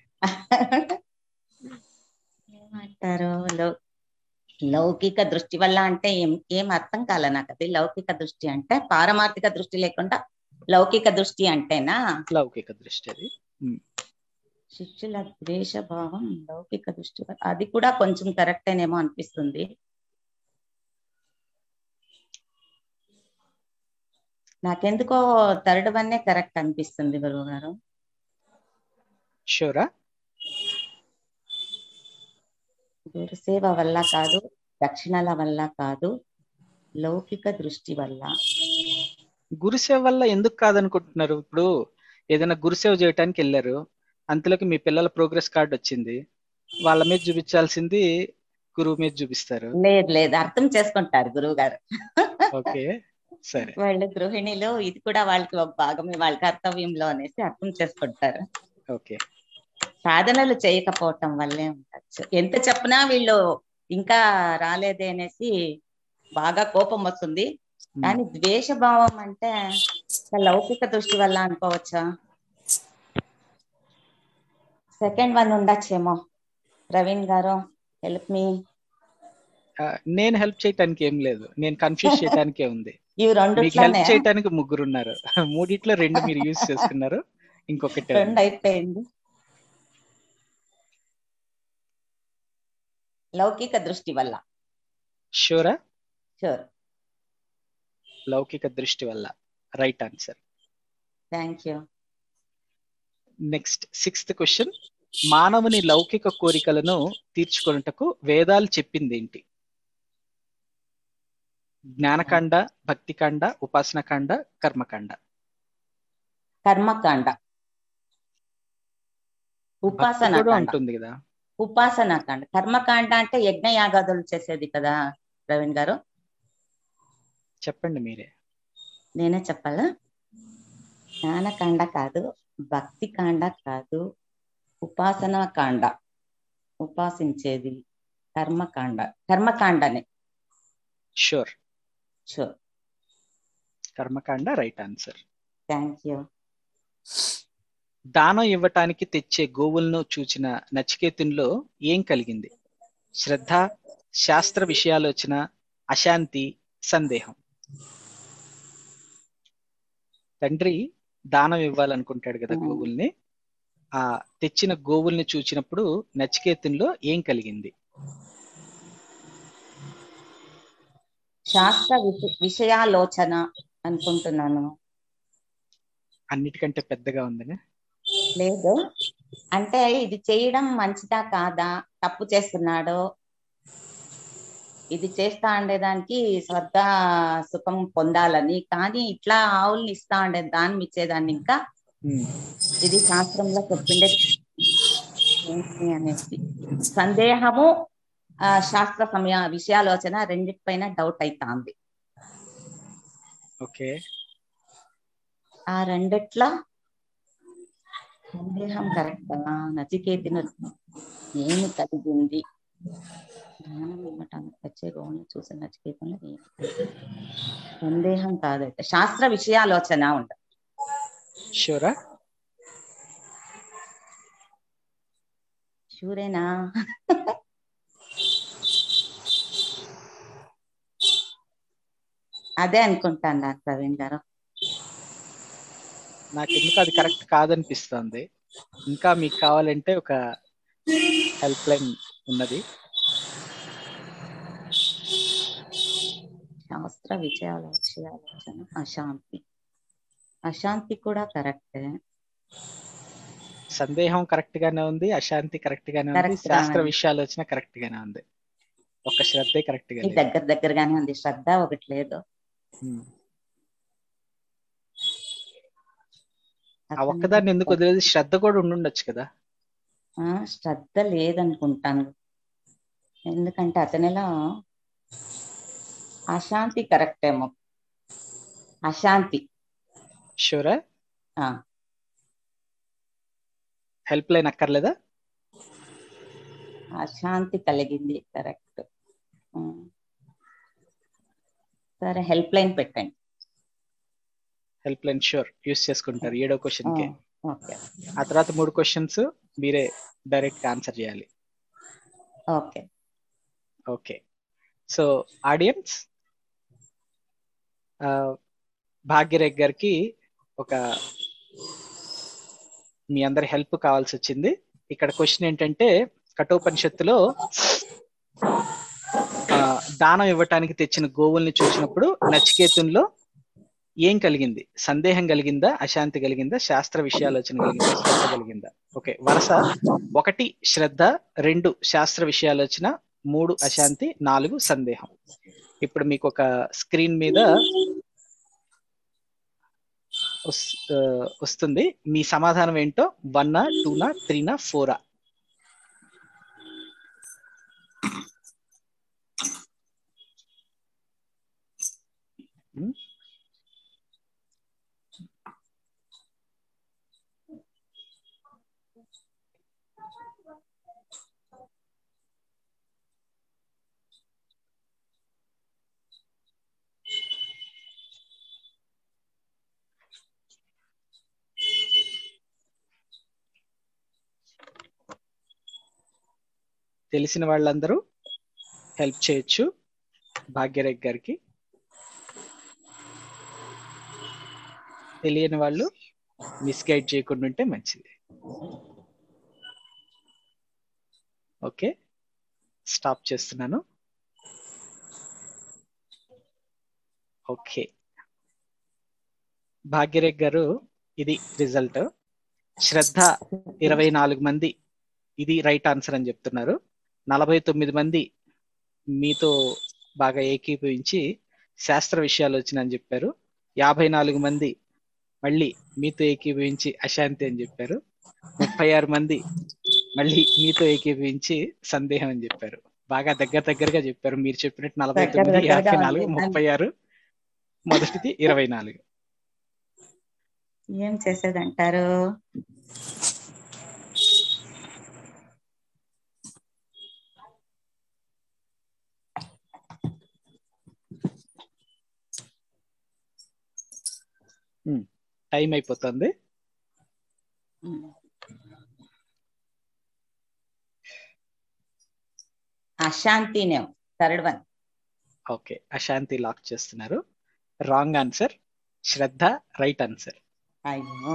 ఏమంటారు లౌ లౌకిక దృష్టి వల్ల అంటే ఏం ఏం అర్థం కాలే నాకు అది లౌకిక దృష్టి అంటే పారమార్థిక దృష్టి లేకుండా లౌకిక దృష్టి అంటేనా
లౌకిక దృష్టి అది ఉమ్.
శిష్యుల ద్వేష భావం లౌకిక దృష్టి వల్ల అది కూడా కొంచెం కరెక్టేనేమో అనిపిస్తుంది నాకెందుకో థర్డ్ వన్నే కరెక్ట్ అనిపిస్తుంది గురువు గారు
షూరా
గురుసేవ వల్ల కాదు దక్షిణల వల్ల కాదు లౌకిక దృష్టి వల్ల
గురుసేవ వల్ల ఎందుకు కాదనుకుంటున్నారు ఇప్పుడు ఏదైనా గురుసేవ చేయడానికి వెళ్ళారు అంతలోకి మీ పిల్లల ప్రోగ్రెస్ కార్డ్ వచ్చింది వాళ్ళ మీద చూపించాల్సింది గురువు మీద చూపిస్తారు
లేదు లేదు అర్థం చేసుకుంటారు గురువు గారు
ఓకే సరే
వాళ్ళు గృహిణిలో ఇది కూడా వాళ్ళకి ఒక భాగమే వాళ్ళ కర్తవ్యంలో అనేసి అర్థం చేసుకుంటారు
ఓకే
సాధనలు చేయకపోవటం వల్లే ఉండొచ్చు ఎంత చెప్పినా వీళ్ళు ఇంకా రాలేదే అనేసి బాగా కోపం వస్తుంది కానీ ద్వేష భావం అంటే లౌకిక దృష్టి వల్ల అనుకోవచ్చా సెకండ్ వన్ ఉండొచ్చేమో ప్రవీణ్ గారు హెల్ప్ మీ
ఆ, నేను హెల్ప్ చేయటానికి ఏం లేదు నేను కన్ఫ్యూజ్ చేయటానికే ఉంది
ఇవి
మీకు హెల్ప్
రెండిట్లోనే
చేయటానికి ముగ్గురు ఉన్నారు మూడిట్లో రెండు మీరు యూజ్ చేసుకున్నారు ఇంకొకటి
రెండు అయిపోయింది లౌకిక దృష్టి వల్ల
షూరా
షూర్
లౌకిక దృష్టి వల్ల right answer
thank you
next sixth question మానవుని లౌకిక కోరికలను తీర్చుకొనుటకు వేదాలు చెప్పింది ఏంటి జ్ఞానకాండ భక్తికాండ ఉపాసనకాండ కర్మకాండ
కర్మకాండ
భక్తి
ఉపాసన
కూడా
కాండ
ఉంటుంది కదా
ఉపాసన కాండ కర్మకాండ అంటే యజ్ఞ యాగాదులు చేసేది కదా ప్రవీణ్ గారు
చెప్పండి మీరే
నేనే చెప్పాలా జ్ఞానకాండ కాదు భక్తి కాండ కాదు ఉపాసన కాండ ఉపాసించేది కర్మకాండ కర్మకాండనే
షూర్
షూర్
కర్మకాండ రైట్ ఆన్సర్
థ్యాంక్ యూ
దానం ఇవ్వటానికి తెచ్చే గోవులను చూచిన నచికేతునిలో ఏం కలిగింది శ్రద్ధ శాస్త్ర విషయాలోచన అశాంతి సందేహం తండ్రి దానం ఇవ్వాలనుకుంటాడు కదా గోవుల్ని ఆ తెచ్చిన గోవుల్ని చూచినప్పుడు నచికేతునిలో ఏం కలిగింది
శాస్త్ర విష- విషయాలోచన అనుకుంటున్నాను
అన్నిటికంటే పెద్దగా ఉందని
లేదు అంటే ఇది చేయడం మంచిదా కాదా తప్పు చేస్తున్నాడో ఇది చేస్తా ఉండేదానికి శ్రద్ధ సుఖం పొందాలని కానీ ఇట్లా ఆవుల్ని ఇస్తా ఉండే దాన్ని ఇచ్చేదాన్ని ఇంకా ఇది శాస్త్రంలో చెప్పిండే ఏంటి అనేసి సందేహము ఆ, శాస్త్ర సమయ విషయాలోచన రెండిటిపైన డౌట్ అవుతాంది
ఓకే
ఆ రెండిట్లా సందేహం కరెక్టా నచికేతిన ఏమి కలిగింది జ్ఞానం ఇవ్వటానికి వచ్చే గోవును చూసి నచికేతంలో ఏమి కలిగింది? సందేహం కాదైతే శాస్త్ర విషయాలోచన ఉండ
షూరా
షూరేనా అదే అనుకుంటాను నాకు ప్రవీణ్ గారు
నాకు ఎందుకు అది కరెక్ట్ కాదనిపిస్తుంది ఇంకా మీకు కావాలంటే ఒక హెల్ప్ లైన్ ఉన్నది
శాస్త్ర విషయాల విషయాలోచన అశాంతి అశాంతి కూడా కరెక్టే
సందేహం కరెక్ట్ గానే ఉంది అశాంతి కరెక్ట్ గానే ఉంది
Correct గానే
శాస్త్ర
ఉంది.
విషయాలు వచ్చిన కరెక్ట్ గానే ఉంది ఒక శ్రద్ధే కరెక్ట్ గా
ఈ
లేదు
దగ్గర దగ్గరగానే ఉంది శ్రద్ధ ఒకటి లేదు
ఉమ్. ఆ ఒక్కదాన్ని ఎందుకు వదిలేదు శ్రద్ధ కూడా ఉండుండొచ్చు కదా
ఆ, శ్రద్ధ లేదనుకుంటాను ఎందుకంటే అతనిలో అశాంతి కరెక్ట్ ఏమో అశాంతి
షూరా
ఆ,
హెల్ప్ లైన్ అక్కర్లేదా
అశాంతి కలిగింది కరెక్ట్ సరే హెల్ప్ లైన్ పెట్టండి
హెల్ప్ లైన్ షూర్ యూస్ చేసుకుంటారు ఏడో క్వశ్చన్ కి
ఓకే
ఆ తర్వాత మూడు క్వశ్చన్స్ మీరే డైరెక్ట్ గా ఆన్సర్ చేయాలి
okay
okay so audience Bhagyarekha గారికి ఒక మీ అందరి హెల్ప్ కావాల్సి వచ్చింది ఇక్కడ క్వశ్చన్ ఏంటంటే కఠోపనిషత్తులో ఆ, దానం ఇవ్వటానికి తెచ్చిన గోవుల్ని చూసినప్పుడు నచికేతుల్లో ఏం కలిగింది సందేహం కలిగిందా అశాంతి కలిగిందా శాస్త్ర విషయాలోచన కలిగిందా శ్రద్ధ కలిగిందా ఓకే వరుస ఒకటి శ్రద్ధ రెండు శాస్త్ర విషయాలోచన మూడు అశాంతి నాలుగు సందేహం ఇప్పుడు మీకు ఒక స్క్రీన్ మీద వస్- ఆ, వస్తుంది మీ సమాధానం ఏంటో వన్నా టూనా త్రీనా ఫోరా తెలిసిన వాళ్ళందరూ హెల్ప్ చేయొచ్చు భాగ్యరేఖ్ గారికి తెలియని వాళ్ళు మిస్గైడ్ చేయకుండా ఉంటే మంచిది ఓకే స్టాప్ చేస్తున్నాను ఓకే భాగ్యరేఖ్ గారు ఇది రిజల్ట్ శ్రద్ధ ఇరవై నాలుగు మంది ఇది రైట్ ఆన్సర్ అని చెప్తున్నారు నలభై తొమ్మిది మంది మీతో బాగా ఏకీభవించి శాస్త్ర విషయాలు వచ్చినని చెప్పారు యాభై నాలుగు మంది మళ్ళీ మీతో ఏకీభవించి అశాంతి అని చెప్పారు ముప్పై ఆరు మంది మళ్ళీ మీతో ఏకీభవించి సందేహం అని చెప్పారు బాగా దగ్గర దగ్గరగా చెప్పారు మీరు చెప్పినట్టు నలభై
దగ్గర
తొమ్మిది
దగ్గరగా
యాభై
ఉంది.
నాలుగు ముప్పై ఆరు మొదటిది ఇరవై నాలుగు
ఏం చేసేదంటారు
టైం అయిపోతుంది
అశాంతినే థర్డ్ వన్
ఓకే అశాంతి లాక్ చేస్తున్నారు రాంగ్ ఆన్సర్ శ్రద్ధ రైట్ ఆన్సర్
అయ్యో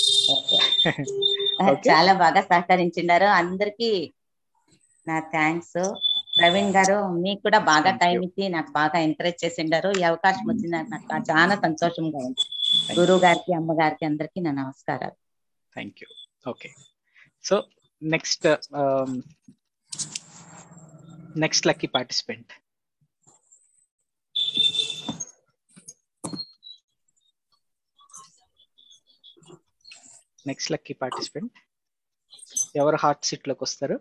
ఓకే. చాలా బాగా సహకరించినారు అందరికి నా థ్యాంక్స్ ప్రవీణ్ గారు మీకు కూడా బాగా టైం ఇచ్చి నాకు బాగా ఎంకరేజ్ చేసిండారు ఈ అవకాశం వచ్చింది నాకు చాలా సంతోషంగా ఉంది గురువు గారికి అమ్మగారికి అందరికి నా నమస్కారాలు
thank you okay so next next lucky participant next lucky participant ఎవరు హాట్ సీట్ లోకి వస్తారు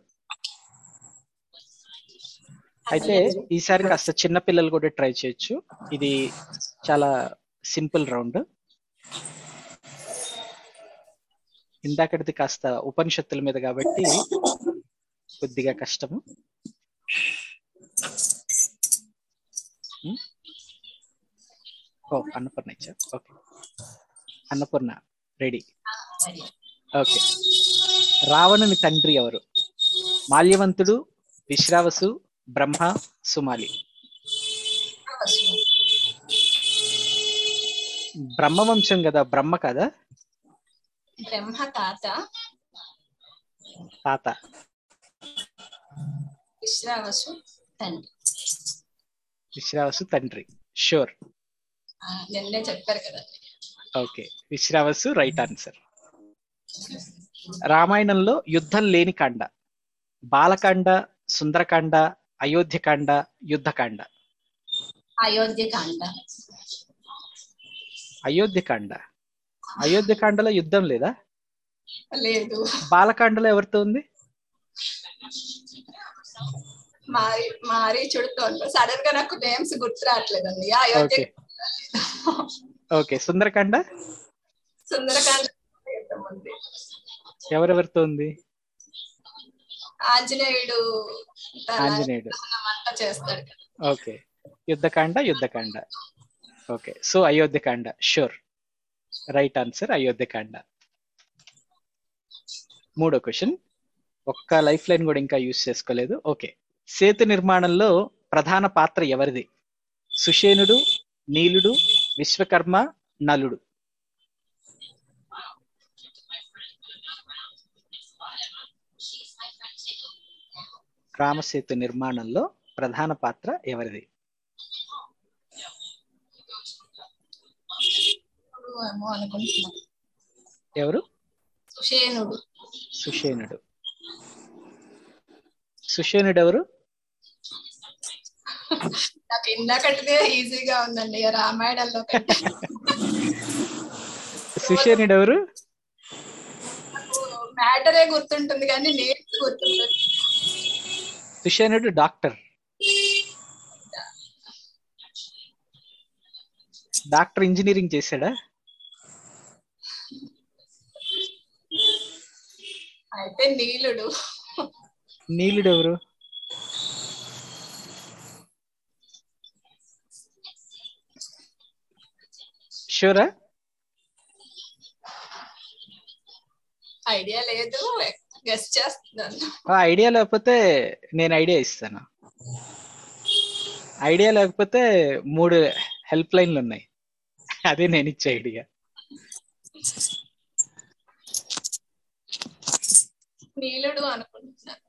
అయితే ఈసారి కాస్త చిన్న పిల్లలు కూడా ట్రై చేయొచ్చు ఇది చాలా సింపుల్ రౌండ్ ఇందాకటిది కాస్త ఉపనిషత్తుల మీద కాబట్టి కొద్దిగా కష్టము ఉమ్. ఓ అన్నపూర్ణ ఇచ్చా ఓకే అన్నపూర్ణ రెడీ ఓకే రావణుని తండ్రి ఎవరు మాల్యవంతుడు విశ్రావసు బ్రహ్మ సుమాలి బ్రహ్మవంశం కదా బ్రహ్మ కదా
బ్రహ్మ తాత
తాత
విశ్రావసు తండ్రి
విశ్రావసు తండ్రి షూర్
ఆ, నిన్నే చెప్పారు కదా
ఓకే విశ్రావసు రైట్ ఆన్సర్ రామాయణంలో యుద్ధం లేని కాండ బాలకాండ సుందరకాండ అయోధ్యకాండ యుద్ధకాండ
అయోధ్య కాండ
అయోధ్యకాండ అయోధ్యకాండలో యుద్ధం లేదా
లేదు
బాలకాండలో ఎవరితో ఉంది
మారి మారి చుడుతోంది సడన్ గా నాకు నేమ్స్ గుర్తు రావట్లేదండి అయోధ్య
ఓకే ఓకే సుందరకాండ
సుందరకాండ యుద్ధం ఉంది
ఎవరెవరితో ఉంది
ఆంజనేయుడు తన
ఆంజనేయుడు
దహనమంతా చేస్తాడు కదా.
Okay Yuddhakanda Yuddhakanda okay so Ayodhyakanda sure right answer Ayodhyakanda మూడో క్వశ్చన్ ఒక్క లైఫ్ లైన్ కూడా ఇంకా యూజ్ చేసుకోలేదు ఓకే సేతు నిర్మాణంలో ప్రధాన పాత్ర ఎవరిది సుషేనుడు నీలుడు విశ్వకర్మ నలుడు రామసేతు నిర్మాణంలో ప్రధాన పాత్ర ఎవరిది
ఏమో అనుకుంటున్నా
ఎవరు
సుషేనుడు
సుషేనుడు సుషేనుడు ఎవరు
నాకు ఇందాకటిదే ఈజీగా ఉందండి ఇక రామాయణంలో కంటే
సుషేనుడు ఎవరు
మ్యాటరే గుర్తుంటుంది కానీ నేమ్స్ గుర్తుంటుంది
సుషేనుడు డాక్టర్ డాక్టర్ ఇంజనీరింగ్ చేశాడా
అయితే నీలుడు
నీలుడు ఎవరు షూరా
ఐడియా లేదు గెస్ట్ చేస్తున్నాను
ఆ ఐడియా లేకపోతే నేను ఐడియా ఇస్తాను ఐడియా లేకపోతే మూడు హెల్ప్ లైన్లు ఉన్నాయి అదే నేను ఇచ్చే ఐడియా
నీలుడు అనుకుంటున్నాను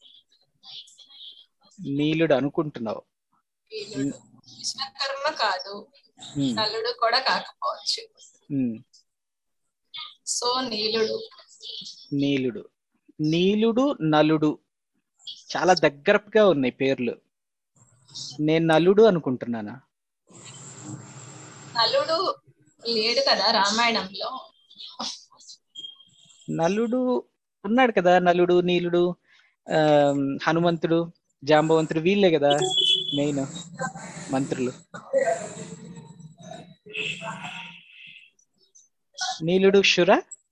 నీలుడు అనుకుంటున్నావు
నీలుడు విశ్వకర్మ కాదు
ఉమ్,
నలుడు కూడా కాకపోవచ్చు
ఉమ్,
సో నీలుడు
నీలుడు నీలుడు నలుడు చాలా దగ్గరగా ఉన్నాయి పేర్లు నేను నలుడు అనుకుంటున్నానా
నలుడు లేడు కదా రామాయణంలో
నలుడు ఉన్నాడు కదా నలుడు నీలుడు ఆ, హనుమంతుడు జాంబవంతుడు వీళ్ళే కదా మెయిన్ మంత్రులు నీలుడు షుర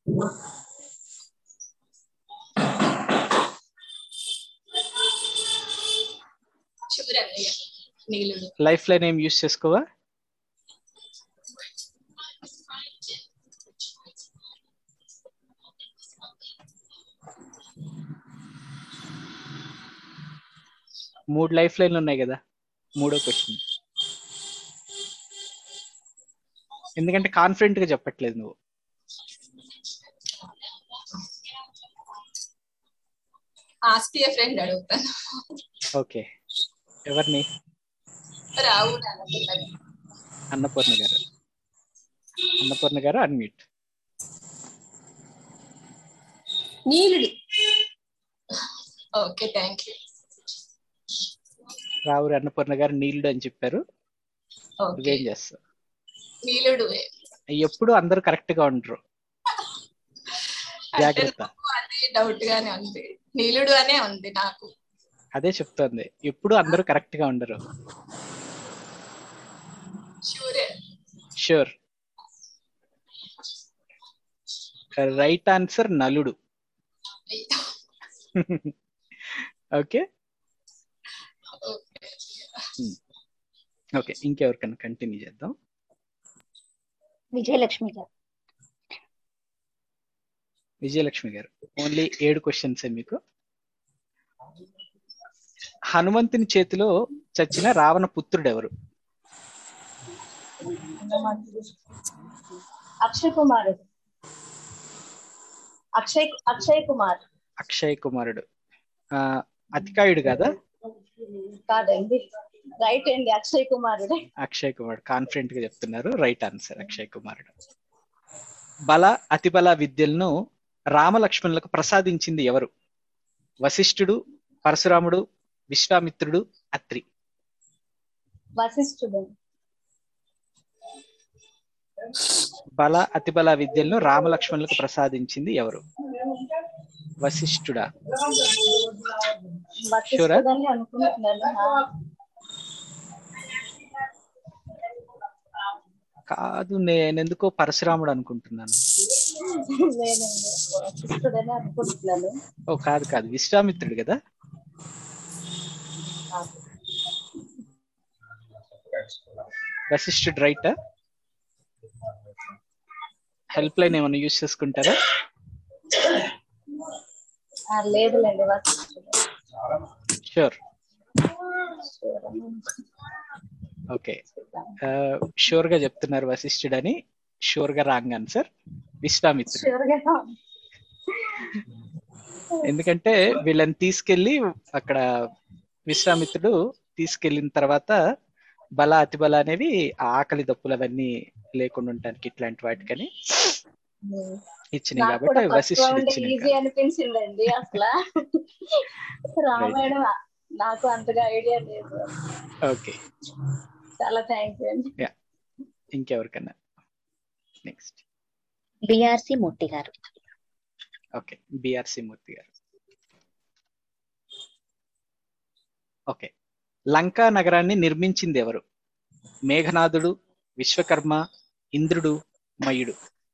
చూడండి నీలుడు
లైఫ్ లైన్ ఏం యూస్ చేసుకోవా మూడు లైఫ్ లైన్లు ఉన్నాయి కదా మూడో క్వశ్చన్ ఎందుకంటే కాన్ఫిడెంట్ గా చెప్పట్లేదు నువ్వు
ఆస్తియ ఫ్రెండ్ అడుగుతాను
ఓకే ఎవరిని
రావు అనుకుంటాను
అన్నపూర్ణ గారు అన్నపూర్ణ గారు అన్మ్యూట్
నీలుడు
okay thank you
Ravuri Annapurna గారు నీలుడు అని చెప్పారు
ఓకే
నువ్వేం చేస్తావు
నీలుడు
ఎప్పుడు అందరూ కరెక్ట్ గా ఉండరు
అంటే
జాగ్రత్త
నాకు అదే డౌట్ గానే ఉంది నీలుడు అనే ఉంది నాకు
అదే చెప్తోంది ఎప్పుడు అందరూ కరెక్ట్ గా ఉండరు
షూరే
షూర్ రైట్ ఆన్సర్ నలుడు ఓకే ఓకే ఇంకెవరికైనా కంటిన్యూ చేద్దాం
విజయలక్ష్మి గారు
విజయలక్ష్మి గారు ఓన్లీ ఏడు క్వశ్చన్స్ మీకు హనుమంతుని చేతిలో చచ్చిన రావణ పుత్రుడు ఎవరు
అక్షయ్ కుమార్ అక్షయ్ అక్షయ్ కుమార్
అక్షయ్ కుమారుడు ఆ, అతికాయుడు కదా
కాదండి రైట్ అండి అక్షయ్ కుమారుడే
అక్షయ్ కుమారుడు కాన్ఫిడెంట్ గా చెప్తున్నారు రైట్ ఆన్సర్ అక్షయ్ కుమారుడు బల అతిబల విద్యలను రామలక్ష్మణులకు ప్రసాదించింది ఎవరు వశిష్ఠుడు పరశురాముడు విశ్వామిత్రుడు అత్రి
వశిష్ఠుడు
బల అతిబల విద్యలను రామలక్ష్మణులకు ప్రసాదించింది ఎవరు వశిష్ఠుడా
వశిష్ఠుడని అనుకుంటున్నాను ఆ,
కాదు నేను ఎందుకో పరశురాముడు అనుకుంటున్నాను
లేదండి వశిష్ఠుడని అనుకుంటున్నాను
ఓ కాదు కాదు విశ్వామిత్రుడు కదా వశిష్ఠుడు రైట్ హెల్ప్ లైన్ ఏమైనా యూజ్ చేసుకుంటారా
ఆ, లేదులేండి వశిష్ఠుడు
షూర్ ఓకే షూర్ గా చెప్తున్నారు వశిష్ఠుడు అని షూర్ గా రాంగ్ ఆన్సర్ విశ్వామిత్రుడు
షూర్ గా
ఎందుకంటే వీళ్ళని తీసుకెళ్లి అక్కడ విశ్వామిత్రుడు తీసుకెళ్లిన తర్వాత బల అతి బల అనేవి ఆ ఆకలి దప్పులు అవన్నీ లేకుండా ఉండటానికి ఇట్లాంటి వాటికని ఇచ్చినాయి
నాకు కూడా
కాబట్టి
ఫస్ట్
వశిష్ఠుడు
రౌండ్
ఇచ్చినాయి
ఈజీ అనిపించిందండి అసలు రామాయణం నాకు అంతగా ఐడియా లేదు
ఓకే
చాలా థ్యాంక్ యూ అండి
యా ఇంకెవరికన్నా నెక్స్ట్
బిఆర్సి మూర్తి గారు
ఓకే బిఆర్సి మూర్తి గారు ఓకే లంకా నగరాన్ని నిర్మించింది ఎవరు మేఘనాథుడు విశ్వకర్మ ఇంద్రుడు మయుడు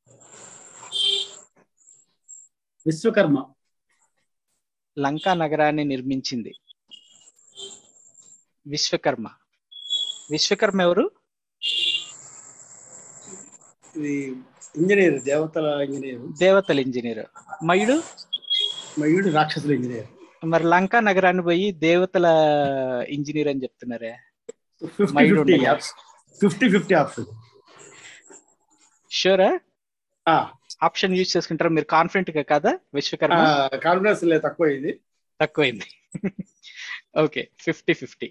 విశ్వకర్మ
లంకా నగరాన్ని నిర్మించింది విశ్వకర్మ విశ్వకర్మ ఎవరు
ఇది ఇంజనీర్ దేవతల ఇంజనీర్
దేవతల ఇంజనీర్ మయుడు
మయుడు రాక్షసుల ఇంజనీర్
మరి లంకా నగరాన్ని పోయి దేవతల ఇంజనీర్ అని చెప్తున్నారే
ఫిఫ్టీ
మయుడు
ఫిఫ్టీ
ఉండగా.
ఫిఫ్టీ ఫిఫ్టీ ఆప్షన్
షూరా ఆప్షన్ యూజ్ చేసుకుంటారా మీరు కాన్ఫిడెంట్ గా కదా విశ్వకర్మ
కాన్ఫిడెన్స్ లేదు తక్కువ ఇది
తక్కువైంది ఓకే ఫిఫ్టీ ఫిఫ్టీ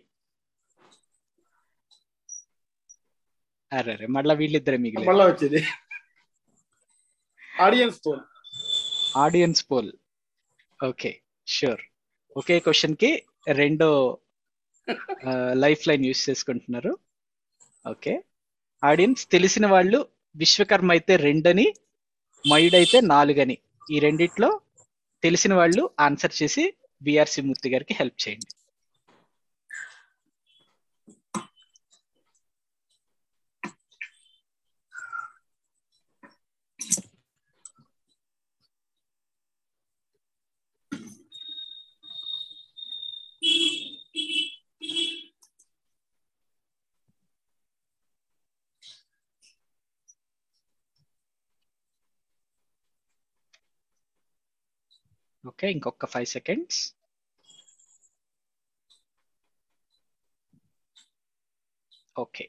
అరే అరే మళ్ళా వీళ్ళిద్దరే మిగిలి
మళ్ళా వచ్చేది audience poll
audience poll okay sure ఒకే క్వశ్చన్ కి రెండో లైఫ్ లైన్ యూస్ చేసుకుంటున్నారు ఓకే ఆడియన్స్ తెలిసిన వాళ్ళు విశ్వకర్మ అయితే రెండని మయుడైతే నాలుగని ఈ రెండిట్లో తెలిసిన వాళ్ళు ఆన్సర్ చేసి బిఆర్సి మూర్తి గారికి హెల్ప్ చేయండి ఓకే ఇంకొక ఫైవ్ సెకండ్స్ ఓకే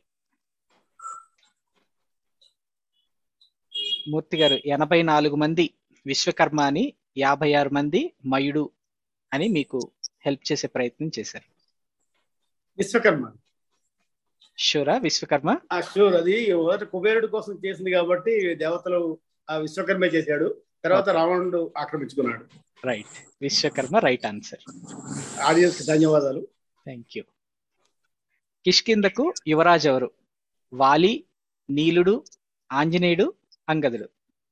మూర్తి గారు ఎనభై నాలుగు మంది విశ్వకర్మ అని యాభై ఆరు మంది మయుడు అని మీకు హెల్ప్ చేసే ప్రయత్నం చేశారు
విశ్వకర్మ
షూరా విశ్వకర్మ
ఆ షూర్ అది మొదట కుబేరుడు కోసం చేసింది కాబట్టి దేవతలు ఆ విశ్వకర్మే చేశాడు తర్వాత రావణుడు ఆక్రమించుకున్నాడు
right Vishwakarma right answer
audience ధన్యవాదాలు
థ్యాంక్ యూ కిష్కిందకు యువరాజు ఎవరు వాలి నీలుడు ఆంజనేయుడు అంగదుడు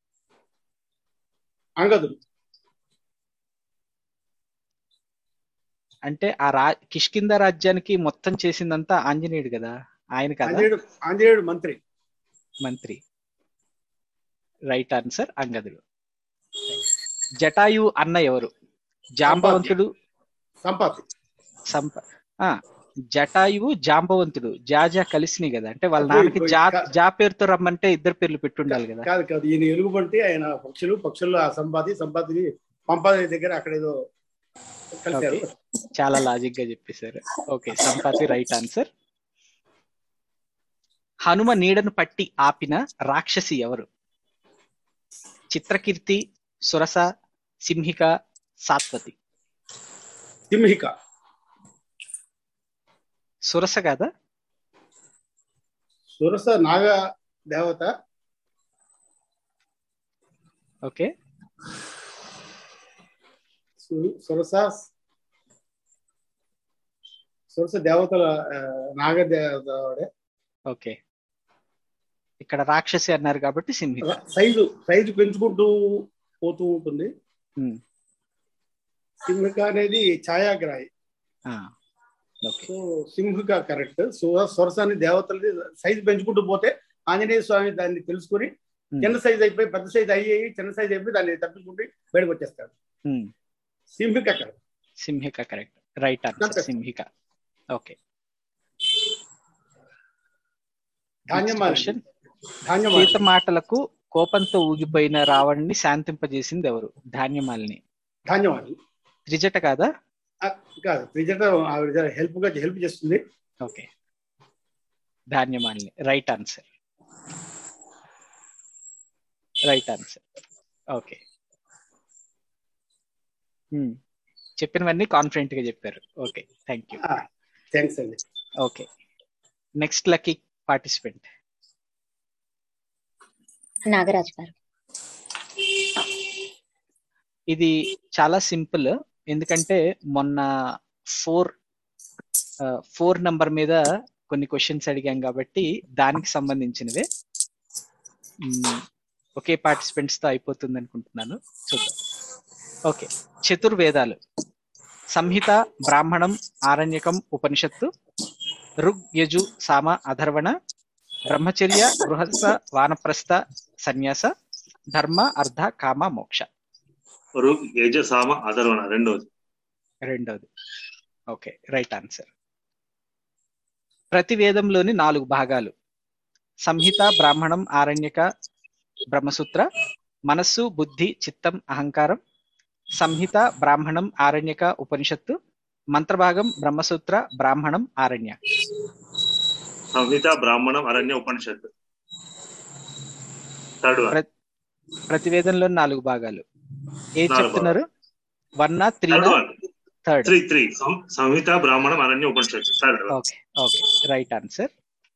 అంగదుడు
అంటే ఆ రా కిష్కింద రాజ్యానికి మొత్తం చేసిందంతా ఆంజనేయుడు కదా ఆయన కదా
ఆంజనేయుడు ఆంజనేయుడు మంత్రి
మంత్రి రైట్ ఆన్సర్ అంగదుడు జటాయు అన్న ఎవరు జాంబవంతుడు
సంపాతి
సంప ఆ, జటాయువు జాంబవంతుడు జాజా కలిసినాయి కదా అంటే వాళ్ళ
అప్పుడు
నాన్నకి
ఇప్పుడు
జా
కా-
జా పేరుతో రమ్మంటే ఇద్దరు పేర్లు పెట్టుండాలి కదా
కాదు కాదు ఈయన ఎలుగుబంటి ఆయన పక్షులు పక్షుల్లో ఆ సంపాతి సంపాతిని పంపాది దగ్గర అక్కడ ఏదో కలిశారు
ఓకే చాలా లాజిక్ గా చెప్పేశారు okay Sampati right answer Hanuma నీడను పట్టి ఆపిన రాక్షసి ఎవరు చిత్రకీర్తి సురస సింహిక సాత్వతి
సింహిక
సురస కాదా
సురస నాగ దేవత
ఓకే
సు- సురస సురస దేవతల ఆ, నాగ దేవత ఆవిడ.
ఓకే ఇక్కడ రాక్షసి అన్నారు కాబట్టి సింహిక
సైజు సైజు పెంచుకుంటూ పోతూ ఉంటుంది
ఉమ్,
సింహిక అనేది ఛాయాగ్రాహి
ఆ, okay
so Simhika correct Surasa అని దేవతలది సైజు పెంచుకుంటూ పోతే ఆంజనేయ స్వామి దాన్ని తెలుసుకుని చిన్న సైజ్ అయిపోయి పెద్ద సైజ్ అయ్యి చిన్న సైజ్ అయిపోయి దాన్ని తప్పించుకుంటూ బయటకు వచ్చేస్తాడు
um,
Simhika correct
Simhika correct right answer
అంతే.
సింహిక ఓకే
ధాన్యమాలి
క్వశ్చన్
ధాన్యమాలి
సీత మాటలకు కోపంతో ఊగిపోయిన రావణ్ణి శాంతింపజేసింది ఎవరు ధాన్యమాలిని
ధాన్యమాలి
త్రిజట కాదా
ఆ, కాదు త్రిజట ఆవిడ హెల్ప్ గా హెల్ప్ చేస్తుంది
ఓకే ధాన్యమాలిని right answer right answer okay చెప్పినవన్నీ కాన్ఫిడెంట్ గా చెప్పారు ఓకే థ్యాంక్ యూ
థ్యాంక్స్ అండి
okay next lucky participant
Nagaraju గారు
ఇది చాలా సింపుల్ ఎందుకంటే మొన్న ఫోర్ ఫోర్ నంబర్ మీద కొన్ని క్వశ్చన్స్ అడిగాం కాబట్టి దానికి సంబంధించినవే మ్మ్, ఒకే పార్టిసిపెంట్స్ తో అయిపోతుంది అనుకుంటున్నాను చూద్దాం ఓకే చతుర్వేదాలు సంహిత బ్రాహ్మణం ఆరణ్యకం ఉపనిషత్తు ఋగ్ యజు సామ అధర్వణ బ్రహ్మచర్య గృహస్థ వానప్రస్థ సన్యాస ధర్మ అర్ధ కామ మోక్ష
రుగ్ యజ సామ అధర్వణ రెండోది
రెండోది ఓకే రైట్ ఆన్సర్ ప్రతి వేదంలోని నాలుగు భాగాలు సంహిత బ్రాహ్మణం ఆరణ్యక బ్రహ్మసూత్ర మనస్సు బుద్ధి చిత్తం అహంకారం సంహిత బ్రాహ్మణం ఆరణ్యక ఉపనిషత్తు మంత్రభాగం బ్రహ్మసూత్ర బ్రాహ్మణం ఆరణ్య
సంహిత బ్రాహ్మణం అరణ్య ఉపనిషత్తు థర్డ్ వన్
ప్ర- ప్రతివేదనలో నాలుగు భాగాలు ఏది
నాలుగు
చెప్తున్నారు one three
third one
third
three three సం- సంహిత బ్రాహ్మణం అరణ్య ఉపనిషత్తు third one
okay okay right answer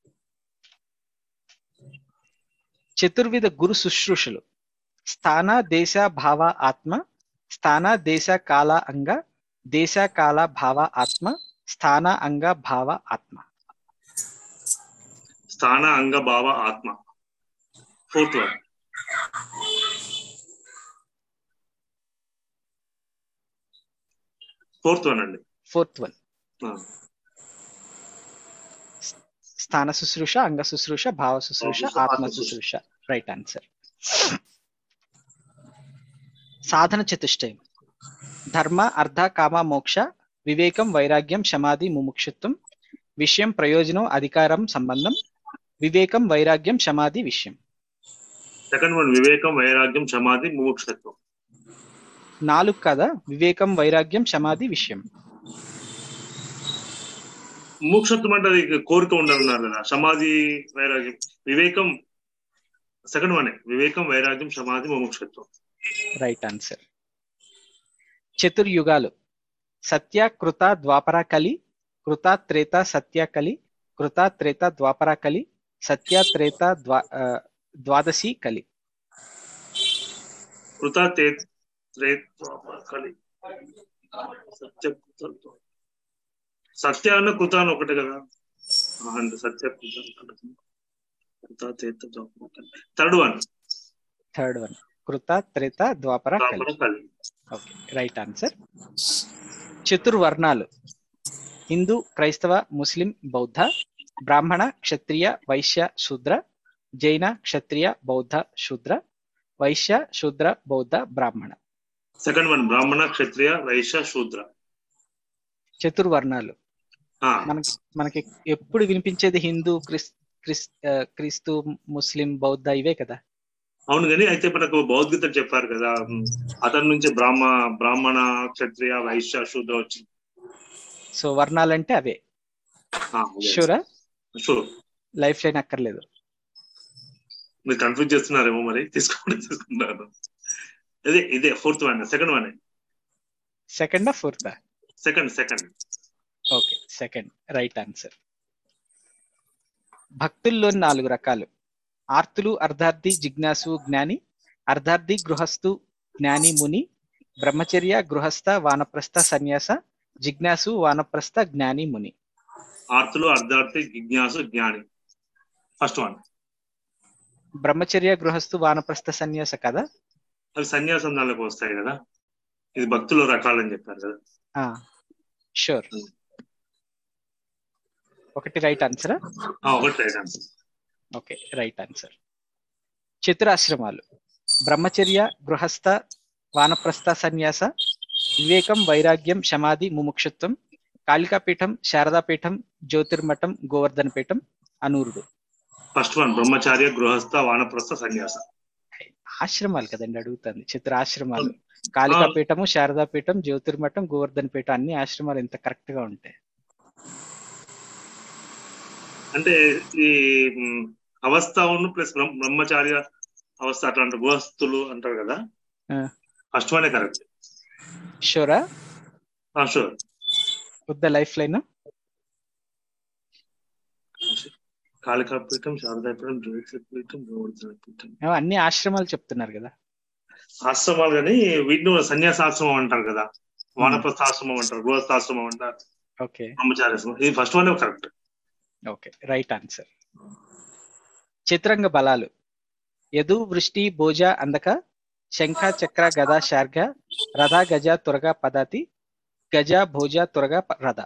చతుర్విధ గురు శుశ్రూషలు స్థాన దేశ భావ ఆత్మ స్థాన దేశ కాల అంగ దేశ కాల భావ ఆత్మ స్థాన అంగ భావ ఆత్మ
స్థాన అంగ భావ ఆత్మ ఫోర్త్ వన్ ఫోర్త్ వన్ అండి
ఫోర్త్ వన్
ఆ,
స్థాన శుశ్రూష అంగ శుశ్రూష భావ శుశ్రూష
శుశ్రూష,
ఆత్మ
ఆత్మ
శుశ్రూష రైట్ ఆన్సర్ సాధన చతుష్టయం ధర్మ అర్థ కామ మోక్ష వివేకం వైరాగ్యం శమాధి ముముక్షుత్వం విషయం ప్రయోజనం అధికారం సంబంధం వివేకం వైరాగ్యం శమాధి విషయం
సెకండ్ వన్ వివేకం వైరాగ్యం సమాధి ముముక్షత్వం
నాలుగు కదా వివేకం వైరాగ్యం శమాధి విషయం
ముముక్షత్వం అంటే అది కోరిక ఉండాలన్నారు కదా సమాధి వైరాగ్యం వివేకం సెకండ్ వన్ వివేకం వైరాగ్యం సమాధి ముముక్షత్వం
రైట్ ఆన్సర్ చతుర్యుగాలు సత్య కృత ద్వాపర కలి కృత త్రేత సత్య కలి కృత త్రేత ద్వాపర కలి సత్య త్రేత ద్వా ఆ, ద్వాదశి కలి
కృత తే త్రే- కలి సత్య కృత సత్య అన్న కృత అని ఒకటే కదా ఆ, అంటే సత్య కృత కృత తేత థర్డ్ వన్
థర్డ్ వన్ కృత త్రేత ద్వాపర కలి
ద్వాపర కలి
ఓకే రైట్ ఆన్సర్ చతుర్వర్ణాలు హిందూ క్రైస్తవ ముస్లిం బౌద్ధ బ్రాహ్మణ క్షత్రియ వైశ్య శూద్ర జైన క్షత్రియ బౌద్ధ శూద్ర వైశ్య శూద్ర బౌద్ధ బ్రాహ్మణ
సెకండ్ వన్ బ్రాహ్మణ క్షత్రియ వైశ్య శూద్ర
చతుర్వర్ణాలు
ఆ,
మనకి మనకి ఎప్పుడు వినిపించేది హిందూ క్రిస్ క్రిస్ ఆ, క్రీస్తు ముస్లిం బౌద్ధ ఇవే కదా
అవును కానీ అయితే మనకు భౌద్గీత చెప్పారు కదా ఉమ్, అతని నుంచి బ్రాహ్మ బ్రాహ్మణ క్షత్రియ వైశ్య శూద్ర వచ్చింది
సో వర్ణాలంటే అవే షూరా
షూర్
లైఫ్ లైన్ అక్కర్లేదు
మీరు కన్ఫ్యూజ్ చేస్తున్నారేమో మరి తీసుకోండి తీసుకున్నాను అదే ఇదే ఫోర్త్ వన్ సెకండ్ వన్
సెకండా ఫోర్తా
second second
okay second right answer భక్తుల్లో నాలుగు రకాలు ఆర్తులు అర్ధార్థి జిజ్ఞాసు జ్ఞాని అర్ధార్థి గృహస్థు జ్ఞాని ముని బ్రహ్మచర్య గృహస్థ వానప్రస్థ సన్యాస జిజ్ఞాసు వానప్రస్థ జ్ఞాని ముని
ఆర్తులు అర్ధార్థి జిజ్ఞాసు జ్ఞాని ఫస్ట్ వన్
బ్రహ్మచర్య గృహస్థు వానప్రస్థ సన్యాస కదా
అవి సన్యాసం దానిలోకి వస్తాయి కదా ఇది భక్తుల రకాలని చెప్పారు కదా
షూర్ ఒకటి రైట్ ఆన్సరా
ఆ, ఒకటి right answer
okay right answer చతురాశ్రమాలు బ్రహ్మచర్య గృహస్థ వానప్రస్థ సన్యాస వివేకం వైరాగ్యం శమాధి ముముక్షుత్వం కాళికాపీఠం శారదాపీఠం జ్యోతిర్మఠం గోవర్ధనపీఠం అనూరుడు
ఫస్ట్ వన్ బ్రహ్మచార్య గృహస్థ వానప్రస్థ సన్యాస
ఆశ్రమాలు కదండి అడుగుతుంది చిత్రాశ్రమాలు కాళికాపీఠము శారదాపీఠం జ్యోతిర్మఠం గోవర్ధనపీఠం అన్ని ఆశ్రమాలు ఎంత కరెక్ట్ గా ఉంటాయి
అంటే ఈ మ్, అవస్థ ఉన్న ప్లస్ బ్రహ్మచార్య అవస్థ అట్లా అంటారు గృహస్థులు అంటారు కదా ఫస్ట్ వనే కరెక్ట్
షూరా
sure
with the lifeline
కాళికాపీఠం శారదాపీఠం జ్యోతిర్పీఠం గోవర్ధన పీఠం
అన్ని ఆశ్రమాలు చెప్తున్నారు కదా
ఆశ్రమాలు కానీ వీటిని సన్యాసాశ్రమం అంటారు కదా వానప్రస్థాశ్రమం అంటారు గృహస్థాశ్రమం అంటారు
ఓకే
బ్రహ్మచార్యాశ్రమం ఇది first one correct
okay right answer చిత్రంగ బలాలు యదు వృష్టి భోజ అందక శంఖ చక్ర గద శార్గ రథ గజ తురగ పదాతి గజ భోజ తురగ ప- రథ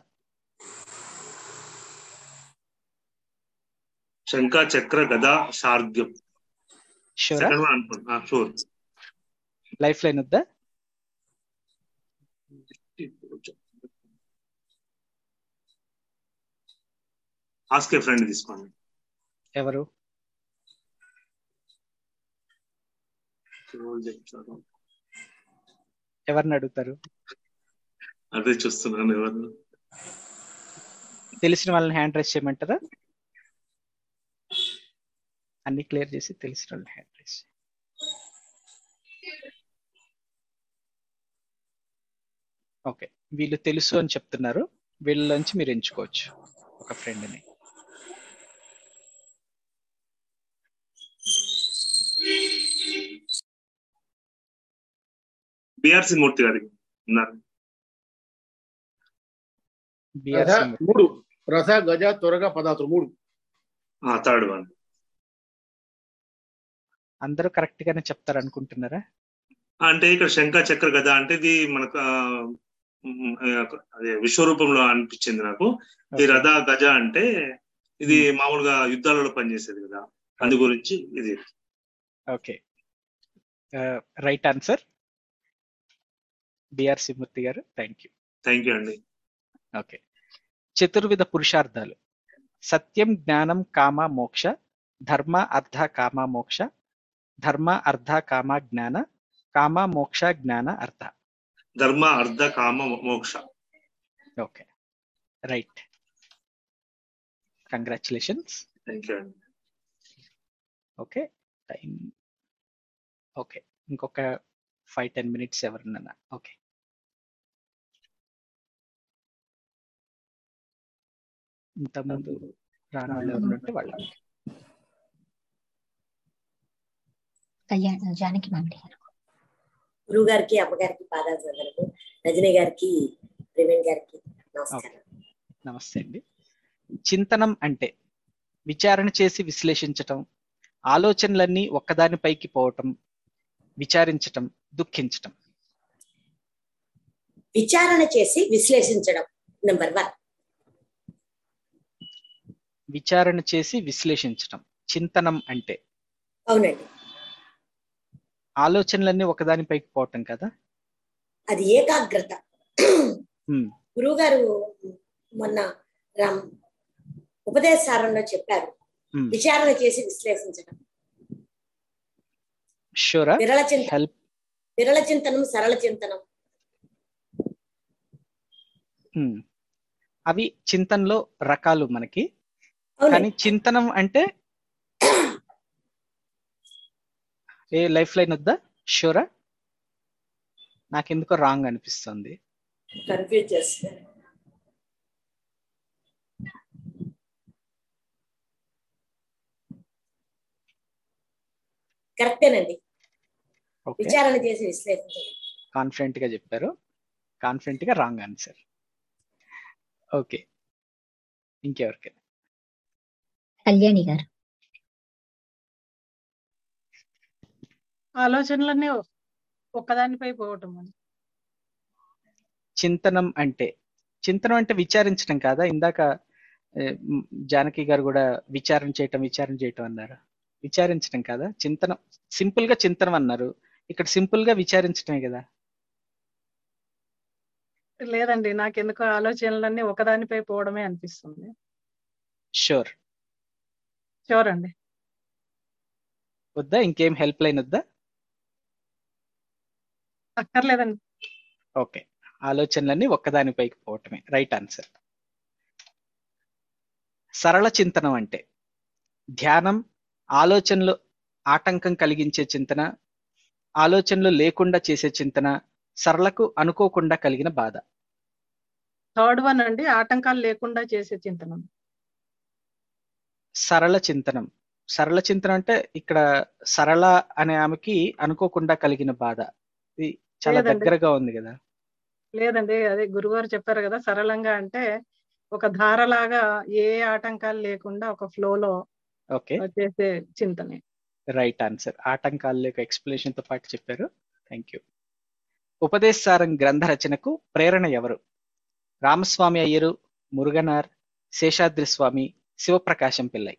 శంఖ చక్ర గద శార్గ్యం
షూరా
సెకండ్ వన్ అనుకుంటా షూర్
లైఫ్ లైన్ వద్దా
ఆస్కే ఫ్రెండ్ తీసుకోండి
ఎవరు
ఎవరు చెప్తారు
ఎవరిని అడుగుతారు
అదే చూస్తున్నాను ఎవరు
తెలిసిన వాళ్ళని హ్యాండ్ రైస్ చేయమంటారా అన్ని క్లియర్ చేసి తెలిసిన వాళ్ళని హ్యాండ్ రైస్ ఓకే వీళ్ళు తెలుసు అని చెప్తున్నారు వీళ్ళలోంచి మీరు ఎంచుకోవచ్చు ఒక ఫ్రెండ్ని
బిఆర్సి మూర్తి గారికి ఉన్నారు
రథ మూడు రథ గజ త్వరగా పదార్థులు మూడు
థర్డ్ వన్
అందరూ కరెక్ట్ గానే చెప్తారు అనుకుంటున్నారా
అంటే ఇక్కడ శంఖ చక్ర గద అంటే ఇది మనకు ఆ, మ్, ఆ, అదే విశ్వరూపంలో అనిపించింది నాకు ఈ రథ గజ అంటే ఇది మామూలుగా యుద్ధాలలో పనిచేసేది కదా అందు గురించి ఇది
okay right answer BRC Murthy గారు థ్యాంక్ యూ
థ్యాంక్ యూ అండి
ఓకే చతుర్విధ పురుషార్థాలు సత్యం జ్ఞానం కామ మోక్ష ధర్మ అర్థ కామ మోక్ష ధర్మ అర్థ కామ జ్ఞాన కామ మోక్ష జ్ఞాన అర్థ
ధర్మ అర్ధ కామ మోక్ష
okay right congratulations
thank you అండి
ఓకే టైం ఓకే ఇంకొక ఫైవ్ టెన్ మినిట్స్ ఎవరినన్నా ఓకే ఇంతకుముందు రాని వాళ్ళు ఎవరుంటే వాళ్ళు
కళ్యాణ్ జానకి మామిడి గారు
గురువు గారికి అమ్మగారికి పాదాలు రజనీ గారికి ప్రవీణ్ గారికి నమస్కారం
నమస్తే అండి చింతనం అంటే విచారణ చేసి విశ్లేషించటం ఆలోచనలన్నీ ఒక్కదానిపైకి పోవటం విచారించటం దుఃఖించటం
విచారణ చేసి విశ్లేషించడం నెంబర్ వన్
విచారణ చేసి విశ్లేషించటం చింతనం అంటే
అవునండి
ఆలోచనలన్నీ ఒకదానిపైకి పోవటం కదా
అది ఏకాగ్రత
హ్మ్,
గురువు గారు మొన్న రామ్ ఉపదేశారంలో చెప్పారు
హ్మ్.
విచారణ చేసి విశ్లేషించడం
షూరా
విరళ చింత
హెల్ప్
విరళ చింతనం సరళ చింతనం
హ్మ్. అవి చింతనలో రకాలు మనకి
అవునండి.
కానీ చింతనం అంటే ఏ లైఫ్ లైన్ వద్దా షూరా నాకెందుకో రాంగ్ అనిపిస్తుంది
కన్ఫ్యూజ్ చేస్తున్నారు కరెక్టేనండి
ఓకే
విచారణ చేసి విశ్లేషించడం
కాన్ఫిడెంట్ గా చెప్పారు కాన్ఫిడెంట్ గా రాంగ్ ఆన్సర్ ఓకే ఇంకెవరికైనా
కళ్యాణి గారు
ఆలోచనలన్నీ ఒక్కదానిపై పోవటం అని
చింతనం అంటే చింతనం అంటే విచారించడం కాదా ఇందాక ఏ, మ్, జానకి గారు కూడా విచారణ చేయటం విచారణ చేయటం అన్నారు విచారించడం కాదా చింతనం సింపుల్ గా చింతనం అన్నారు ఇక్కడ సింపుల్ గా విచారించడమే కదా
లేదండి నాకెందుకో ఆలోచనలన్నీ ఒకదానిపై పోవడమే అనిపిస్తుంది
షూర్
షూర్ అండి
వద్దా ఇంకేం హెల్ప్ లైన్ వద్దా
అక్కర్లేదండి
ఓకే ఆలోచనలన్నీ ఒక్కదానిపైకి పోవటమే రైట్ ఆన్సర్ సరళ చింతనం అంటే ధ్యానం ఆలోచనలు ఆటంకం కలిగించే చింతన ఆలోచనలు లేకుండా చేసే చింతన సరళకు అనుకోకుండా కలిగిన బాధ
థర్డ్ వన్ అండి ఆటంకాలు లేకుండా చేసే చింతనం
సరళ చింతనం సరళ చింతనం అంటే ఇక్కడ సరళ అనే ఆమెకి అనుకోకుండా కలిగిన బాధ ఇది చాలా
లేదండి.
దగ్గరగా ఉంది కదా
లేదండి అదే గురుగారు చెప్పారు కదా సరళంగా అంటే ఒక ధారలాగా ఏ ఆటంకాలు లేకుండా ఒక ఫ్లోలో
ఓకే
చేసే చింతనే
రైట్ ఆన్సర్ ఆటంకాలు లేక ఎక్స్ప్లెనేషన్ తో పాటు చెప్పారు థ్యాంక్ యూ ఉపదేశారం గ్రంథ రచనకు ప్రేరణ ఎవరు రామస్వామి అయ్యరు మురుగనార్ శేషాద్రి స్వామి శివప్రకాశం పిల్లై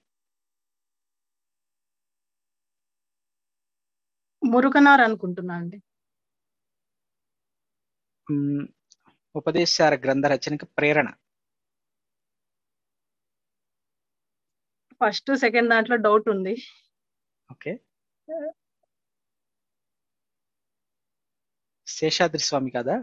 మురుగనార్ అనుకుంటున్నా అండి
మ్మ్, ఉపదేశార గ్రంథ రచనకు ప్రేరణ
ఫస్ట్ సెకండ్ దాంట్లో డౌట్ ఉంది
ఓకే శేషాద్రి స్వామి కదా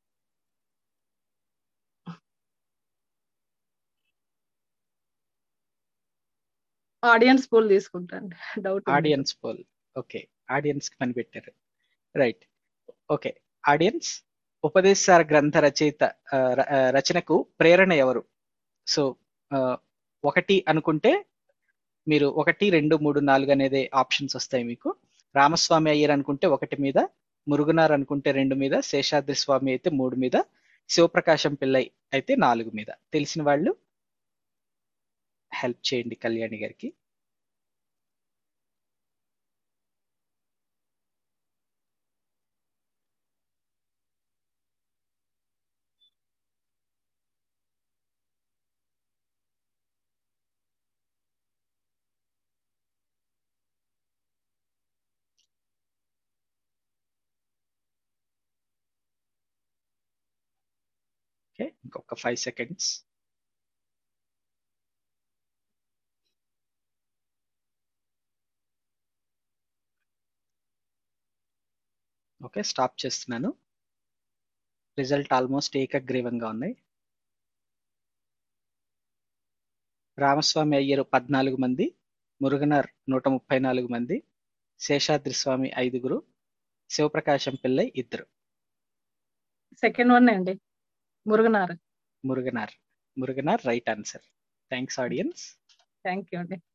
ఆడియన్స్ పోల్ తీసుకుంటాను doubt
audience poll okay audience కి పని పెట్టారు రైట్ ఓకే ఆడియన్స్ ఉపదేశార గ్రంథ రచయిత ఆ, ర- ఆ, రచనకు ప్రేరణ ఎవరు సో ఆ, ఒకటి అనుకుంటే మీరు ఒకటి రెండు మూడు నాలుగు అనేది ఆప్షన్స్ వస్తాయి మీకు రామస్వామి అయ్యర్ అనుకుంటే ఒకటి మీద మురుగునార్ అనుకుంటే రెండు మీద శేషాద్రి స్వామి అయితే మూడు మీద శివప్రకాశం పిల్లై అయితే నాలుగు మీద తెలిసిన వాళ్ళు హెల్ప్ చేయండి కళ్యాణి గారికి ఓకే ఇంకొక ఫైవ్ సెకండ్స్ ఓకే స్టాప్ చేస్తున్నాను రిజల్ట్ ఆల్మోస్ట్ ఏకగ్రీవంగా ఉన్నాయి రామస్వామి అయ్యరు పద్నాలుగు మంది మురుగనార్ నూట ముప్పై నాలుగు మంది శేషాద్రి స్వామి ఐదుగురు శివప్రకాశం పిల్లై ఇద్దరు
సెకండ్ వన్ అండి Muruganar
Muruganar Muruganar right answer thanks audience
thank you అండి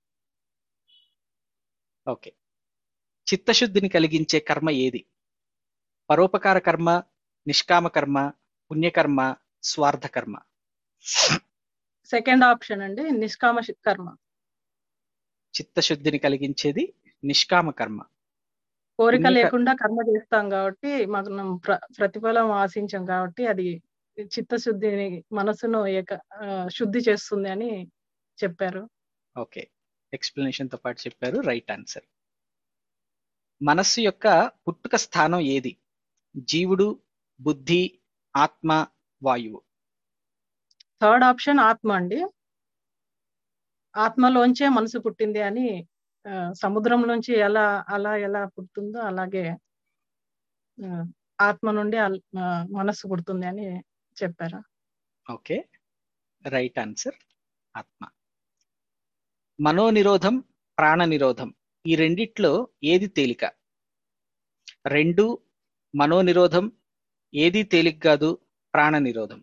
ఓకే చిత్తశుద్ధిని కలిగించే కర్మ ఏది పరోపకార కర్మ నిష్కామ కర్మ పుణ్యకర్మ స్వార్థ కర్మ
సెకండ్ ఆప్షన్ అండి నిష్కామ శి- కర్మ
చిత్తశుద్ధిని కలిగించేది నిష్కామ కర్మ
కోరిక
పుణ్యక-
లేకుండా కర్మ చేస్తాం కాబట్టి మాకు మనం ప్ర- ప్రతిఫలం ఆశించాం కాబట్టి అది చిత్తశుద్ధిని మనసును ఏక ఆ, శుద్ధి చేస్తుంది అని చెప్పారు
ఓకే ఎక్స్ప్లెనేషన్ తో పాటు చెప్పారు రైట్ ఆన్సర్ మనస్సు యొక్క పుట్టుక స్థానం ఏది జీవుడు బుద్ధి ఆత్మ వాయువు
థర్డ్ ఆప్షన్ ఆత్మ అండి ఆత్మలోంచే మనసు పుట్టింది అని ఆ, సముద్రంలోంచి ఎలా అలా ఎలా పుట్టిందో అలాగే ఆ, ఆత్మ నుండి అల్- ఆ, మనస్సు పుడుతుంది అని చెప్పారు
ఓకే రైట్ ఆన్సర్ ఆత్మ మనోనిరోధం ప్రాణ నిరోధం ఈ రెండిట్లో ఏది తేలిక రెండు మనోనిరోధం ఏది తేలిక కాదు ప్రాణ నిరోధం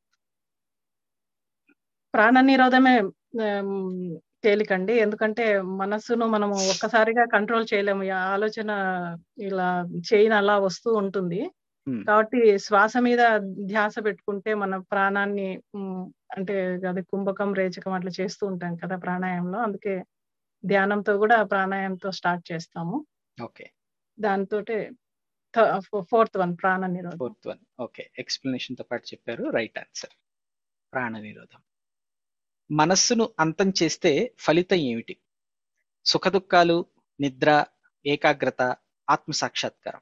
ప్రాణ నిరోధమే ఆమ్, తేలికండి ఎందుకంటే మనస్సును మనము ఒక్కసారిగా కంట్రోల్ చేయలేము ఈ ఆలోచన ఇలా చేయని అలా వస్తూ ఉంటుంది
Hmm.
కాబట్టి శ్వాస మీద ధ్యాస పెట్టుకుంటే మన ప్రాణాన్ని ఉమ్, అంటే అది కుంభకం రేచకం అట్లా చేస్తూ ఉంటాం కదా ప్రాణాయామంలో అందుకే ధ్యానంతో కూడా ప్రాణాయామంతో స్టార్ట్ చేస్తాము
ఓకే
దాంతో ఫోర్త్ వన్ ప్రాణ నిరోధం
ఫోర్త్ వన్ ఓకే ఎక్స్ప్లెనేషన్ తో పాటు చెప్పారు రైట్ ఆన్సర్ ప్రాణ నిరోధం మనస్సును అంతం చేస్తే ఫలితం ఏమిటి సుఖదుఖాలు నిద్ర ఏకాగ్రత ఆత్మ సాక్షాత్కారం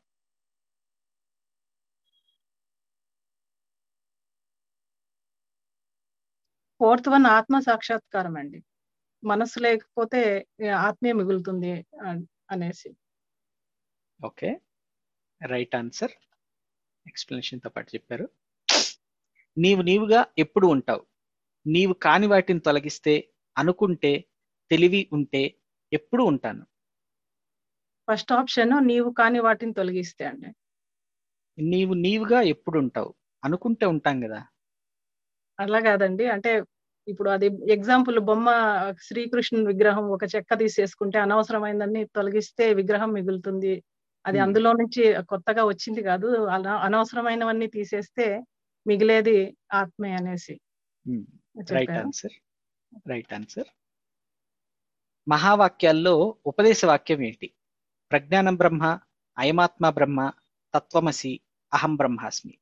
ఫోర్త్ వన్ ఆత్మ సాక్షాత్కారం అండి మనస్సు లేకపోతే ఈ ఆత్మీయ మిగులుతుంది అన్- అనేసి
ఓకే రైట్ ఆన్సర్ ఎక్స్ప్లెనేషన్ తో పాటు చెప్పారు నీవు నీవుగా ఎప్పుడు ఉంటావు నీవు కాని వాటిని తొలగిస్తే అనుకుంటే తెలివి ఉంటే ఎప్పుడు ఉంటాను
ఫస్ట్ ఆప్షన్ నీవు కాని వాటిని తొలగిస్తే అండి
నీవు నీవుగా ఎప్పుడు ఉంటావు అనుకుంటే ఉంటాం కదా
అలా కాదండి అంటే ఇప్పుడు అది ఎగ్జాంపుల్ బొమ్మ శ్రీకృష్ణుని విగ్రహం ఒక చెక్క తీసేసుకుంటే అనవసరమైందని తొలగిస్తే విగ్రహం మిగులుతుంది అది
Hmm.
అందులో నుంచి కొత్తగా వచ్చింది కాదు అలా అనవసరమైనవన్నీ తీసేస్తే మిగిలేది ఆత్మే అనేసి
రైట్
చెప్పారు
ఆన్సర్ రైట్ ఆన్సర్ మహావాక్యాల్లో ఉపదేశ వాక్యం ఏంటి ప్రజ్ఞానం బ్రహ్మ అయమాత్మ బ్రహ్మ తత్వమసి అహం బ్రహ్మాస్మి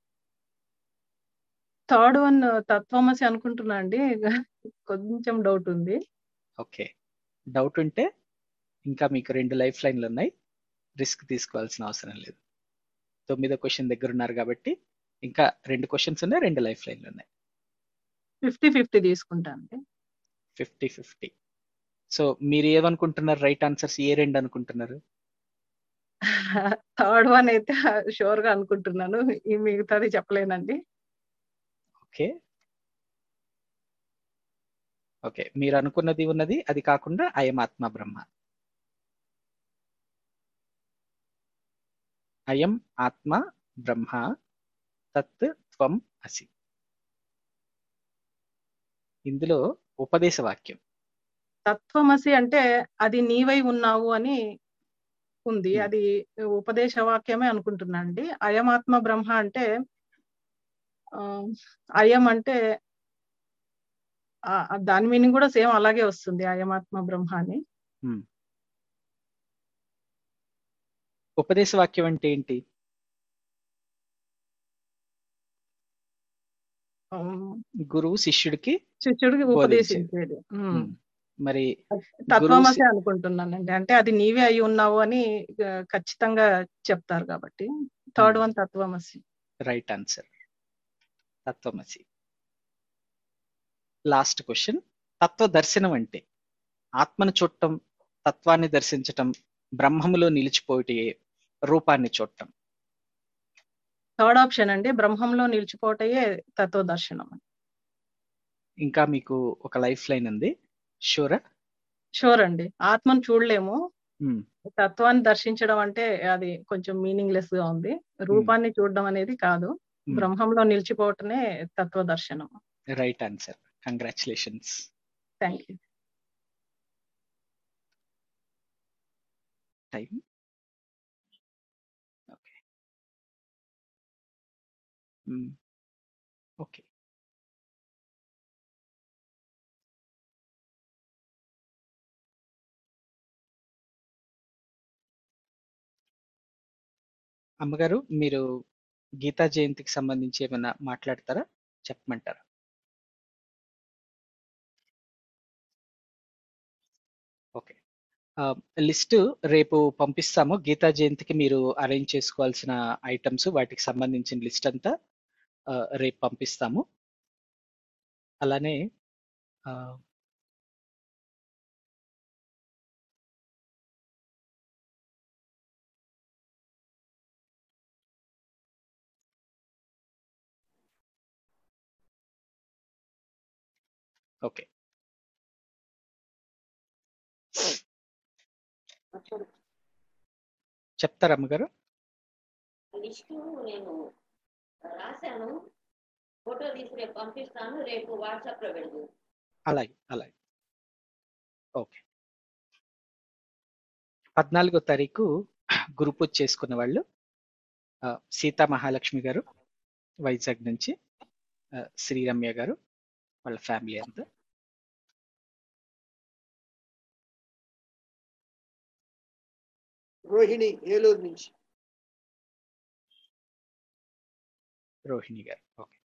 థర్డ్ వన్ తత్వమసి అనుకుంటున్నా అండి కొంచెం డౌట్ ఉంది
ఓకే డౌట్ ఉంటే ఇంకా మీకు రెండు లైఫ్ లైన్లు ఉన్నాయి రిస్క్ తీసుకోవాల్సిన అవసరం లేదు తొమ్మిదో క్వశ్చన్ దగ్గర ఉన్నారు కాబట్టి ఇంకా రెండు క్వశ్చన్స్ ఉన్నాయి రెండు లైఫ్ లైన్లు ఉన్నాయి
ఫిఫ్టీ ఫిఫ్టీ తీసుకుంటాను
ఫిఫ్టీ ఫిఫ్టీ సో మీరు ఏమనుకుంటున్నారు రైట్ ఆన్సర్స్ ఏ రెండు అనుకుంటున్నారు
థర్డ్ వన్ అయితే షూర్ గా అనుకుంటున్నాను ఈ మిగతాది చెప్పలేనండి
ఓకే ఓకే మీరు అనుకున్నది ఉన్నది అది కాకుండా అయం ఆత్మ బ్రహ్మ అయం ఆత్మ బ్రహ్మ తత్ త్వం అసి ఇందులో ఉపదేశ వాక్యం
తత్వమసి అంటే అది నీవై ఉన్నావు అని ఉంది అది ఉపదేశ వాక్యమే అనుకుంటున్నానండి అయమాత్మ బ్రహ్మ అంటే ఆ, అయం అంటే ఆ, దాని మీనింగ్ కూడా సేమ్ అలాగే వస్తుంది అయమాత్మ బ్రహ్మ అని
ఉమ్. ఉపదేశ వాక్యం అంటే ఏంటి
ఆ,
గురువు శిష్యుడికి
శిష్యుడికి
బోధించేది
ఉపదేశించేది ఉమ్.
ఉమ్. మరి గురువు
తత్వమసి
శి-
అనుకుంటున్నానండి అంటే అది నీవే అయి ఉన్నావు అని ఆ, ఖచ్చితంగా చెప్తారు కాబట్టి థర్డ్ వన్ తత్వమసి
రైట్ ఆన్సర్ తత్వమసి లాస్ట్ క్వశ్చన్ తత్వ దర్శనం అంటే ఆత్మను చూడటం తత్వాన్ని దర్శించటం బ్రహ్మములో నిలిచిపోయటే రూపాన్ని చూడటం
థర్డ్ ఆప్షన్ అండి బ్రహ్మంలో నిలిచిపోవటయే తత్వ దర్శనం
ఇంకా మీకు ఒక లైఫ్ లైన్ ఉంది షూరా
షూర్ అండి ఆత్మను చూడలేము తత్వాన్ని దర్శించడం అంటే అది కొంచెం మీనింగ్లెస్ గా ఉంది రూపాన్ని చూడడం అనేది కాదు
Hmm.
బ్రహ్మంలో నిలిచిపోవటమే తత్వ దర్శనం
right answer congratulations
thank you
time okay okay అమ్మగారు మీరు గీతా జయంతికి సంబంధించి ఏమైనా మాట్లాడతారా చెప్పమంటారా ఓకే లిస్ట్ రేపు పంపిస్తాము గీతా జయంతికి మీరు అరేంజ్ చేసుకోవాల్సిన ఐటమ్స్ వాటికి సంబంధించిన లిస్ట్ అంతా ఆ, రేపు పంపిస్తాము అలానే ఆ, ఓకే చెప్తారా అమ్మగారు
లిస్టు నేను రాశాను ఫోటో తీసి రేపు పంపిస్తాను రేపు వాట్సాప్ లో పెడదు
అలాగే అలాగే ఓకే పద్నాలుగో తారీఖు గురు పూజ చేసుకున్న వాళ్ళు ఆ, సీతా మహాలక్ష్మి గారు వైజాగ్ నుంచి ఆ, శ్రీరమ్య గారు వాళ్ళ ఫ్యామిలీ అంతా
రోహిణి ఏలూరు నుంచి
రోహిణి గారు ఓకే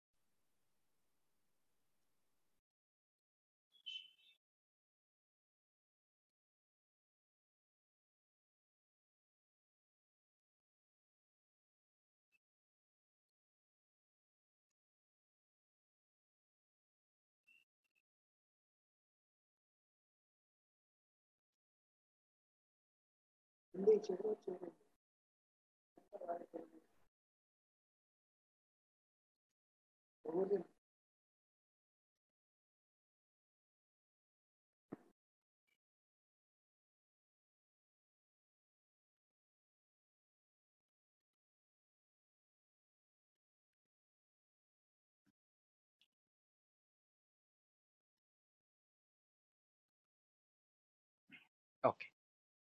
ఓకే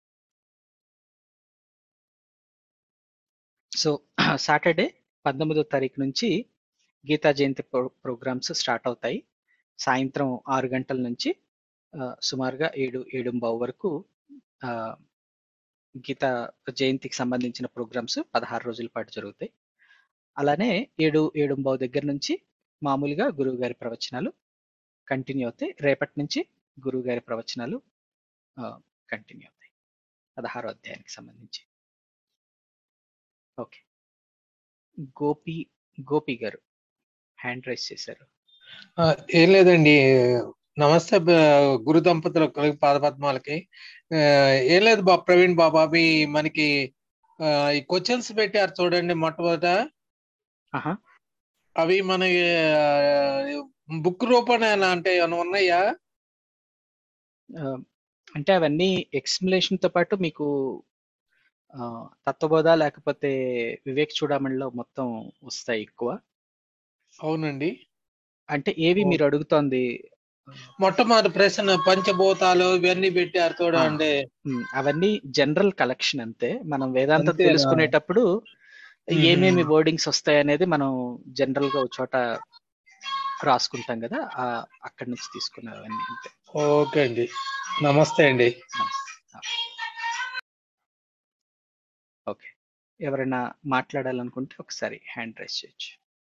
సో సాటర్డే పంతొమ్మిదో తారీఖు నుంచి Gita Jayanti pro programs start అవుతాయి సాయంత్రం ఆరు గంటల నుంచి ఆ, సుమారుగా ఏడు ఏడు వరకు ఆ, గీతా జయంతికి సంబంధించిన ప్రోగ్రామ్స్ పదహారు రోజుల పాటు జరుగుతాయి అలానే ఏడు ఏడు దగ్గర నుంచి మామూలుగా గురువు గారి ప్రవచనాలు కంటిన్యూ అవుతాయి రేపటి నుంచి గురువు గారి ప్రవచనాలు కంటిన్యూ అవుతాయి పదహారో అధ్యాయానికి సంబంధించి ఓకే గోపి గోపి గారు హ్యాండ్ రైస్ చేశారు
ఆ, ఏం లేదండి నమస్తే బ- గురు దంపతులకు పాదపద్మాలకి ఆ, ఏం లేదు బా ప్రవీణ్ బాబా అవి మనకి ఆ, ఈ క్వశ్చన్స్ పెట్టారు చూడండి మొట్టమొదట
ఆహా
అవి మనకి బుక్ రూపాన అంటే ఏమైనా ఉన్నాయా
ఆ, అంటే అవన్నీ ఎక్స్ప్లెనేషన్ తో పాటు మీకు ఆ, తత్వబోధ లేకపోతే వివేక్ చూడమణిలో మొత్తం వస్తాయి ఎక్కువ
అవునండి
అంటే ఏవి మీరు అడుగుతోంది
మొట్టమొదటి ప్రశ్న పంచభూతాలు ఇవన్నీ పెట్టారు చూడండి
ఉమ్, అవన్నీ జనరల్ కలెక్షన్ అంతే మనం వేదాంతం
అంతేనా?
తెలుసుకునేటప్పుడు
మ్మ్.
ఏమేమి వర్డింగ్స్ వస్తాయి అనేది మనం జనరల్ గా ఒక చోట రాసుకుంటాం కదా ఆ అక్కడి నుంచి తీసుకున్నవన్నీ అంతే
ఓకే అండి నమస్తే అండి
ఓకే ఎవరైనా మాట్లాడాలనుకుంటే ఒకసారి హ్యాండ్ రైస్ చేయొచ్చు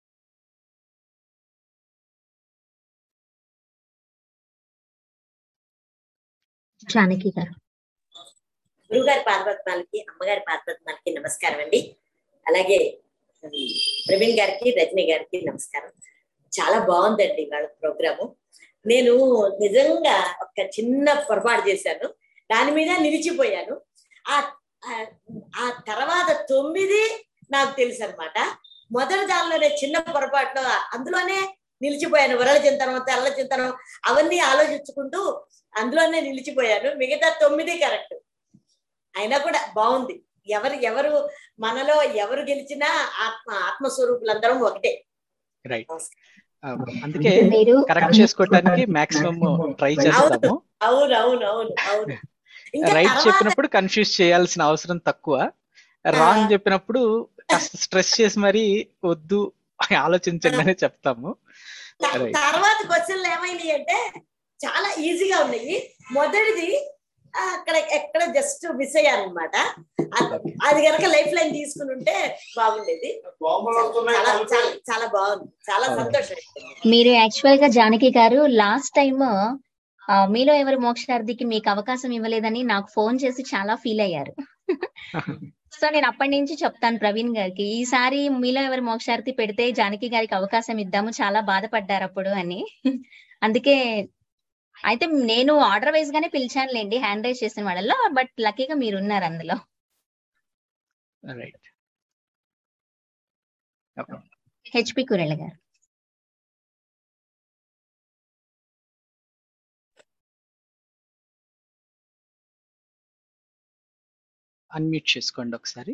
జానకి గారు
గురుగారి పాదపద్మాలకి అమ్మగారి పాదపద్మాలకి నమస్కారం అండి అలాగే ఉమ్, ప్రవీణ్ గారికి రజనీ గారికి నమస్కారం చాలా బాగుందండి వాళ్ళ ప్రోగ్రాము నేను నిజంగా ఒక చిన్న పొరపాటు చేశాను దాని మీద నిలిచిపోయాను ఆ ఆ- ఆ తర్వాత తొమ్మిది నాకు తెలుసు అనమాట మొదటి దానిలోనే చిన్న పొరపాటులో అందులోనే నిలిచిపోయాను వరల చింతనం తెల్ల చింతనం అవన్నీ ఆలోచించుకుంటూ అందులోనే నిలిచిపోయాను మిగతా తొమ్మిది కరెక్ట్ అయినా కూడా బాగుంది ఎవరు ఎవరు మనలో ఎవరు గెలిచినా ఆత్మ ఆత్మస్వరూపులందరం ఒకటే
రైట్ అందుకే
మీరు
కరెక్ట్ చేసుకోవటానికి మాక్సిమం ట్రై చేస్తాము
అవును అవును అవును అవును ఇంకా
రైట్
తర్వాత
చెప్పినప్పుడు కన్ఫ్యూజ్ చేయాల్సిన అవసరం తక్కువ రాంగ్ చెప్పినప్పుడు కాస్త స్ట్రెస్ చేసి మరి వద్దు ఆలోచించండి అని చెప్తాము
త-
రైట్
తర్వాత క్వశ్చన్లు ఏమైనాయి అంటే చాలా ఈజీగా ఉన్నాయి మొదటిది ఆ, అక్కడ ఎక్కడ జస్ట్ మిస్ అయ్యాను అనమాట అది కనుక లైఫ్ లైన్ తీసుకుని ఉంటే బాగుండేది చాలా చాలా చాలా బాగుంది చాలా సంతోషం
మీరు యాక్చువల్ గా జానకి గారు లాస్ట్ టైం మీలో ఎవరు మోక్షార్థికి మీకు అవకాశం ఇవ్వలేదని నాకు ఫోన్ చేసి చాలా ఫీల్ అయ్యారు సో నేను అప్పటి నుంచి చెప్తాను ప్రవీణ్ గారికి ఈసారి మీలో ఎవరు మోక్షార్థి పెడితే జానకి గారికి అవకాశం ఇద్దాము చాలా బాధపడ్డారు అప్పుడు అని అందుకే అయితే నేను ఆర్డర్ వైజ్ గానే పిలిచానులేండి హ్యాండ్ రైజ్ చేసిన వాళ్ళలో బట్ లక్కీగా మీరు ఉన్నారు అందులో
రైట్
హెచ్పి కురెళ్ళ గారు
అన్మ్యూట్ చేసుకోండి ఒకసారి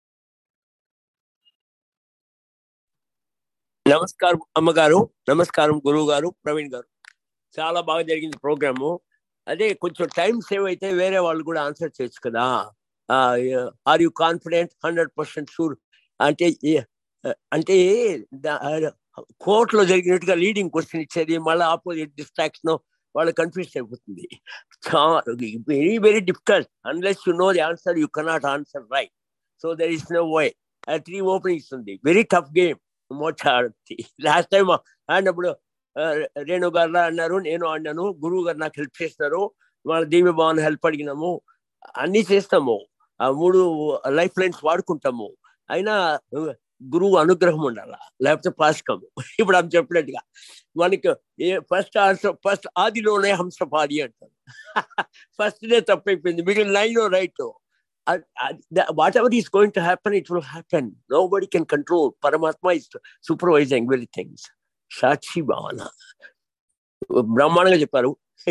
నమస్కారం అమ్మగారు నమస్కారం గురువు గారు ప్రవీణ్ గారు చాలా బాగా జరిగింది ప్రోగ్రాము అదే కొంచెం టైం సేవ్ అయితే వేరే వాళ్ళు కూడా ఆన్సర్ చేయొచ్చు కదా are you confident hundred percent sure అంటే ఏ- అంటే కోర్టులో జరిగినట్టుగా లీడింగ్ క్వశ్చన్ ఇచ్చేది మళ్ళీ ఆపోజిట్ డిస్ట్రాక్షన్ వాళ్ళ కన్ఫ్యూజ్ అయిపోతుంది very very difficult unless you know the answer you cannot answer right so there is no way three openings ఉంది వెరీ టఫ్ గేమ్ మోక్షార్థి లాస్ట్ టైం ఆడినప్పుడు ఆ, రేణు గారు అన్నారు నేను ఆడినాను గురువు గారు నాకు హెల్ప్ చేస్తున్నారు వాళ్ళ దీవి భవన్ హెల్ప్ అడిగినాము అన్ని చేస్తాము ఆ మూడు లైఫ్ లైన్స్ వాడుకుంటాము అయినా ఆ, గురువు అనుగ్రహం ఉండాల లేకపోతే పాస్ కాము ఇప్పుడు ఆమె చెప్పినట్టుగా మనకి ఏ ఫస్ట్ ఆన్సర్ ఫస్ట్ ఆదిలోనే హంసపాది అంటారు ఫస్ట్ డే తప్పైపోయింది మిగిలిన nine right whatever is going to happen it will happen nobody can control పరమాత్మ ఇస్ సూపర్వైజింగ్ వెరీ థింగ్స్ సాక్షి భావన బ్రహ్మాండంగా చెప్పారు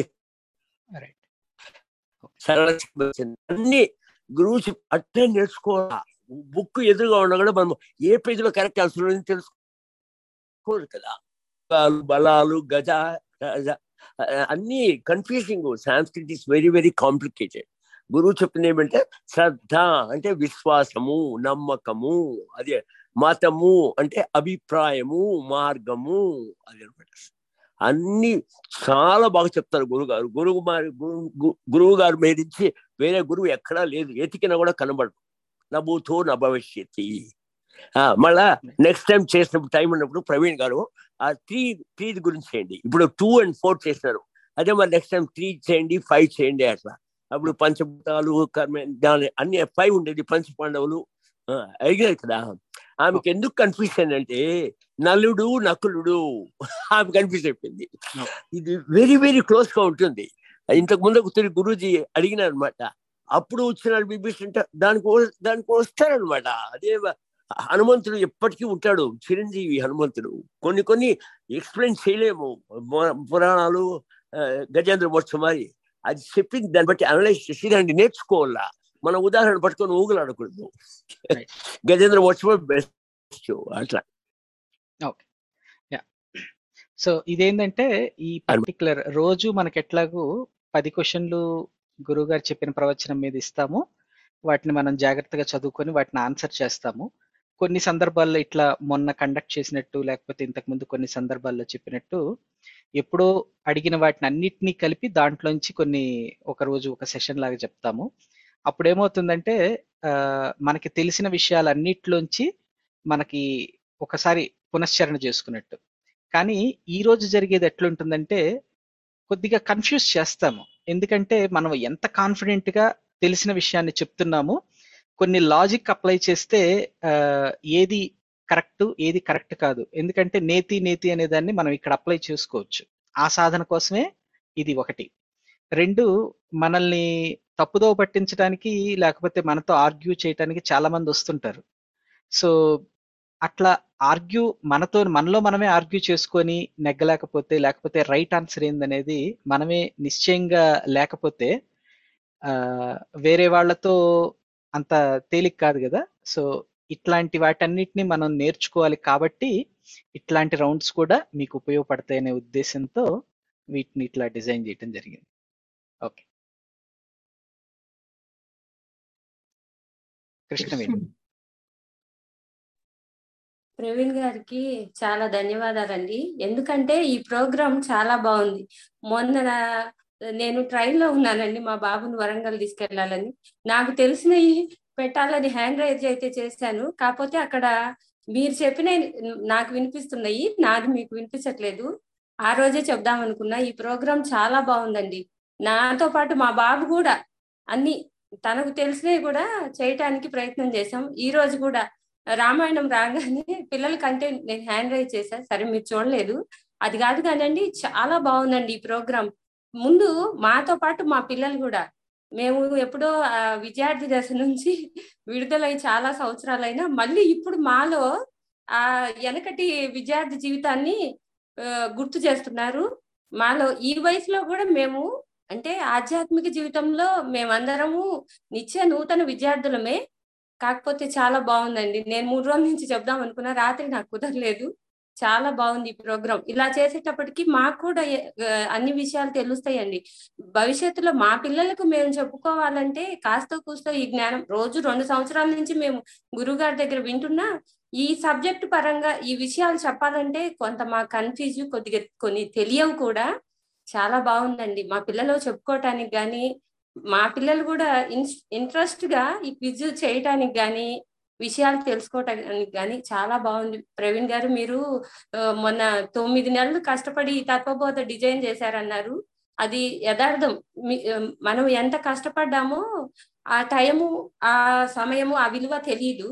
సరళ అన్ని గురువు చెప్ అట్టే నేర్చుకోవాలా బుక్ ఎదురుగా ఉన్నా కూడా మనం ఏ పేజీలో కరెక్ట్ ఆన్సర్ తెలుసుకోరు కదా బలాలు, బలాలు గజ గజ, అన్ని confusing Sanskrit is very very complicated గురువు చెప్పింది ఏమంటే శ్రద్ధ అంటే విశ్వాసము నమ్మకము అదే మతము అంటే అభిప్రాయము మార్గము అది అనమాట అన్ని చాలా బాగా చెప్తారు గురువు గారు గురువు మారి గురు- గు- గురువు గారు మేరించి వేరే గురువు ఎక్కడా లేదు ఎతికినా కూడా కనబడదు నభూతో నా భవిష్యత్తి ఆ, మళ్ళా నెక్స్ట్ టైం చేసినప్పుడు టైం ఉన్నప్పుడు ప్రవీణ్ గారు ఆ త్రీ త్రీ గురించి చేయండి ఇప్పుడు టూ అండ్ ఫోర్ చేసినారు అదే మరి నెక్స్ట్ టైం త్రీ చేయండి ఫైవ్ చేయండి అట్లా అప్పుడు పంచభూతాలు కర్మ దాని అన్ని ఫైవ్ ఉండేది పంచ పాండవులు ఆ, అడిగారు కదా ఆమెకి ఎందుకు కన్ఫ్యూజన్ అంటే నలుడు నకులుడు ఆమె కన్ఫ్యూజ్ అయిపోయింది ఇది వెరీ వెరీ క్లోజ్ గా ఉంటుంది ఇంతకు ముందు ఒకసారి గురూజీ అడిగినారు అనమాట అప్పుడు వచ్చినాడు విభీషణ అంటే దానికి వ- దానికి వస్తాడనమాట అదే వ- హనుమంతుడు ఎప్పటికీ ఉంటాడు చిరంజీవి హనుమంతుడు కొన్ని కొన్ని ఎక్స్ప్లెయిన్ చేయలేము మ- పురాణాలు ఆ, గజేంద్ర మోక్ష మరి అది చెప్పింది దాన్ని బట్టి అనలైజ్ చేసి దాన్ని నేర్చుకోవాలా మన ఉదాహరణ పట్టుకొని ఊగులాడకూడదు గజేంద్ర మోక్ష బెస్ట్ అట్లా
ఓకే యా సో ఇదేంటంటే ఈ పర్టికులర్ రోజు మనకి ఎట్లాగూ పది క్వశ్చన్లు గురువు గారు చెప్పిన ప్రవచనం మీద ఇస్తాము వాటిని మనం జాగ్రత్తగా చదువుకొని వాటిని ఆన్సర్ చేస్తాము కొన్ని సందర్భాల్లో ఇట్లా మొన్న కండక్ట్ చేసినట్టు లేకపోతే ఇంతకు ముందు కొన్ని సందర్భాల్లో చెప్పినట్టు ఎప్పుడో అడిగిన వాటిని అన్నిటినీ కలిపి దాంట్లోంచి కొన్ని ఒక రోజు ఒక సెషన్ లాగా చెప్తాము అప్పుడు ఏమవుతుందంటే ఆ, మనకి తెలిసిన విషయాలన్నిట్లోంచి మనకి ఒకసారి పునశ్చరణ చేసుకున్నట్టు కానీ ఈ రోజు జరిగేది ఎట్లుంటుందంటే కొద్దిగా కన్ఫ్యూజ్ చేస్తాము ఎందుకంటే మనం ఎంత కాన్ఫిడెంట్ గా తెలిసిన విషయాన్ని చెప్తున్నాము కొన్ని లాజిక్ అప్లై చేస్తే ఆ, ఏది కరెక్ట్ ఏది కరెక్ట్ కాదు ఎందుకంటే నేతి నేతి అనే దాన్ని మనం ఇక్కడ అప్లై చేసుకోవచ్చు ఆ సాధన కోసమే ఇది ఒకటి రెండు మనల్ని తప్పుదోవ పట్టించడానికి లేకపోతే మనతో ఆర్గ్యూ చేయడానికి చాలా మంది వస్తుంటారు సో అట్లా ఆర్గ్యూ మనతో మనలో మనమే ఆర్గ్యూ చేసుకొని నెగ్గలేకపోతే లేకపోతే రైట్ ఆన్సర్ ఏందనేది మనమే నిశ్చయంగా లేకపోతే ఆ, వేరే వాళ్ళతో అంత తేలిక కాదు కదా సో ఇట్లాంటి వాటన్నిటిని మనం నేర్చుకోవాలి కాబట్టి ఇట్లాంటి రౌండ్స్ కూడా మీకు ఉపయోగపడతాయనే ఉద్దేశంతో వీటిని ఇట్లా డిజైన్ చేయడం జరిగింది ఓకే కృష్ణవేణి
ప్రవీణ్ గారికి చాలా ధన్యవాదాలండి ఎందుకంటే ఈ ప్రోగ్రామ్ చాలా బాగుంది మొన్న నా- నేను ట్రైన్ లో ఉన్నానండి మా బాబుని వరంగల్ తీసుకెళ్లాలని నాకు తెలిసినవి పెట్టాలని హ్యాండ్ రైజ్ అయితే చేశాను కాకపోతే అక్కడ మీరు చెప్పిన నాకు వినిపిస్తున్నాయి నాది మీకు వినిపించట్లేదు ఆ రోజే చెప్దాం అనుకున్నా ఈ ప్రోగ్రామ్ చాలా బాగుందండి నాతో పాటు మా బాబు కూడా అన్ని తనకు తెలిసినవి కూడా చేయటానికి ప్రయత్నం చేశాం ఈ రోజు కూడా రామాయణం రాగానే పిల్లల కంటే నేను హ్యాండ్ రైజ్ చేశాను సరే మీరు చూడలేదు అది కాదు కానండి చాలా బాగుందండి ఈ ప్రోగ్రామ్ ముందు మాతో పాటు మా పిల్లలు కూడా మేము ఎప్పుడో ఆ, విద్యార్థి దశ నుంచి విడుదలై చాలా సంవత్సరాలైనా మళ్ళీ ఇప్పుడు మాలో ఆ వెనకటి విద్యార్థి జీవితాన్ని ఆ, గుర్తు చేస్తున్నారు మాలో ఈ వయసులో కూడా మేము అంటే ఆధ్యాత్మిక జీవితంలో మేమందరము నిత్య నూతన విద్యార్థులమే కాకపోతే చాలా బాగుందండి నేను మూడు రోజుల నుంచి చెప్దాం అనుకున్నా రాత్రి నాకు కుదరలేదు చాలా బాగుంది ఈ ప్రోగ్రామ్ ఇలా చేసేటప్పటికి మాకు కూడా ఏ- ఆ, అన్ని విషయాలు తెలుస్తాయండి భవిష్యత్తులో మా పిల్లలకు మేము చెప్పుకోవాలంటే కాస్త కూస్తో ఈ జ్ఞానం రోజు రెండు సంవత్సరాల నుంచి మేము గురువు గారి దగ్గర వింటున్నా ఈ సబ్జెక్ట్ పరంగా ఈ విషయాలు చెప్పాలంటే కొంత మా కన్ఫ్యూజ్ కొద్దిగా కొన్ని తెలియవు కూడా చాలా బాగుందండి మా పిల్లలు చెప్పుకోవటానికి కానీ మా పిల్లలు కూడా ఇంట్రెస్ట్ గా ఈ క్విజ్ చేయటానికి కానీ విషయాలు తెలుసుకోవటానికి కానీ చాలా బాగుంది ప్రవీణ్ గారు మీరు ఆ, మొన్న తొమ్మిది నెలలు కష్టపడి ఈ తత్వబోధ డిజైన్ చేశారన్నారు అది యథార్థం మీ- ఆ, మనం ఎంత కష్టపడ్డామో ఆ టైము ఆ సమయము ఆ విలువ తెలియదు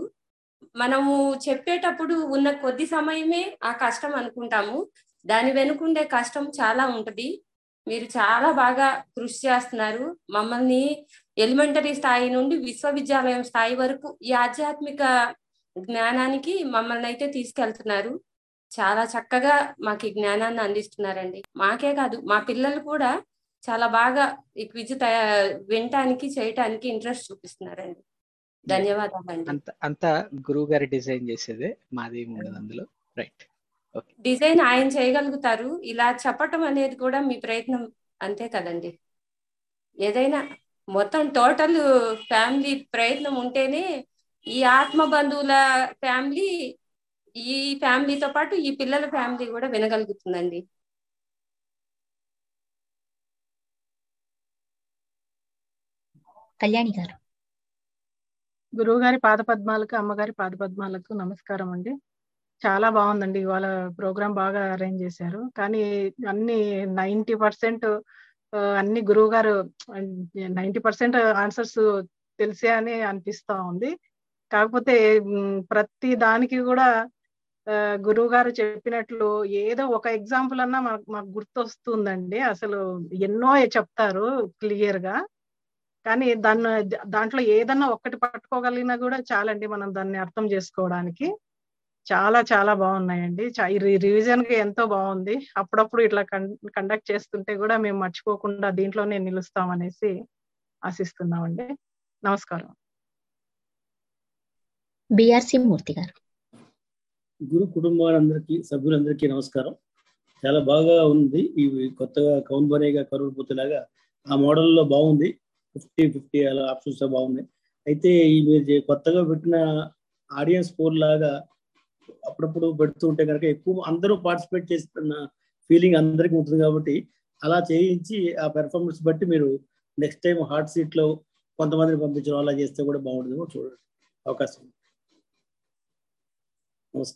మనము చెప్పేటప్పుడు ఉన్న కొద్ది సమయమే ఆ కష్టం అనుకుంటాము దాని వెనుకుండే కష్టం చాలా ఉంటది మీరు చాలా బాగా కృషి చేస్తున్నారు మమ్మల్ని ఎలిమెంటరీ స్థాయి నుండి విశ్వవిద్యాలయం స్థాయి వరకు ఈ ఆధ్యాత్మిక జ్ఞానానికి మమ్మల్ని అయితే తీసుకెళ్తున్నారు చాలా చక్కగా మాకు ఈ జ్ఞానాన్ని అందిస్తున్నారండి మాకే కాదు మా పిల్లలు కూడా చాలా బాగా ఈ క్విజ్ తయా వినటానికి చేయటానికి ఇంట్రెస్ట్ చూపిస్తున్నారండి ధన్యవాదాలండి
అంత అంతా గురువు గారి డిజైన్ చేసేదే మాదేమి ఉండదు అందులో రైట్
డిజైన్ ఆయన చేయగలుగుతారు ఇలా చెప్పటం అనేది కూడా మీ ప్రయత్నం అంతే కదండి ఏదైనా మొత్తం టోటల్ ఫ్యామిలీ ప్రయత్నం ఉంటేనే ఈ ఆత్మ బంధువుల ఫ్యామిలీ ఈ ఫ్యామిలీతో పాటు ఈ పిల్లల ఫ్యామిలీ కూడా వినగలుగుతుందండి
కళ్యాణి గారు
గురువు గారి పాదపద్మాలకు అమ్మగారి పాదపద్మాలకు నమస్కారం అండి చాలా బాగుందండి ఇవాళ ప్రోగ్రామ్ బాగా అరేంజ్ చేశారు కానీ అన్ని నైంటీ పర్సెంట్ అన్ని గురువు గారు నైంటీ పర్సెంట్ ఆన్సర్స్ తెలిసే అని అనిపిస్తా ఉంది కాకపోతే మ్, ప్రతి దానికి కూడా ఆ, గురువు గారు చెప్పినట్లు ఏదో ఒక ఎగ్జాంపుల్ అన్నా మాకు మాకు గుర్తొస్తుందండి అసలు ఎన్నో చెప్తారు క్లియర్ గా కానీ దాన్ని దాంట్లో ఏదన్నా ఒక్కటి పట్టుకోగలిగినా కూడా చాలండి మనం దాన్ని అర్థం చేసుకోవడానికి చాలా చాలా బాగున్నాయండి చా- ఈ రి- రివిజన్ కి ఎంతో బాగుంది అప్పుడప్పుడు ఇట్లా కండక్ట్ చేస్తుంటే కూడా మేము మర్చిపోకుండా దీంట్లోనే నిలుస్తామనేసి ఆశిస్తున్నామండి నమస్కారం
బిఆర్సి మూర్తి గారు
గురు కుటుంబాలందరికీ సభ్యులందరికీ నమస్కారం చాలా బాగా ఉంది ఇవి కొత్తగా కౌన్ బనేగా కరోడ్పోతేలాగా ఆ మోడల్లో బాగుంది ఫిఫ్టీ ఫిఫ్టీ అలా ఆప్షన్స్ బాగున్నాయి అయితే ఈ మీరు చే- కొత్తగా పెట్టిన ఆడియన్స్ పోల్ లాగా అప్పుడప్పుడు పెడుతూ ఉంటే కనుక ఎక్కువ అందరూ పార్టిసిపేట్ చేస్తున్న ఫీలింగ్ అందరికీ ఉంటుంది కాబట్టి అలా చేయించి ఆ పెర్ఫార్మెన్స్ బట్టి మీరు నెక్స్ట్ టైం హాట్ సీట్ లో కొంతమందిని పంపించడం అలా చేస్తే కూడా బాగుంటుందేమో చూడండి అవకాశం ఉంది. నమస్కారం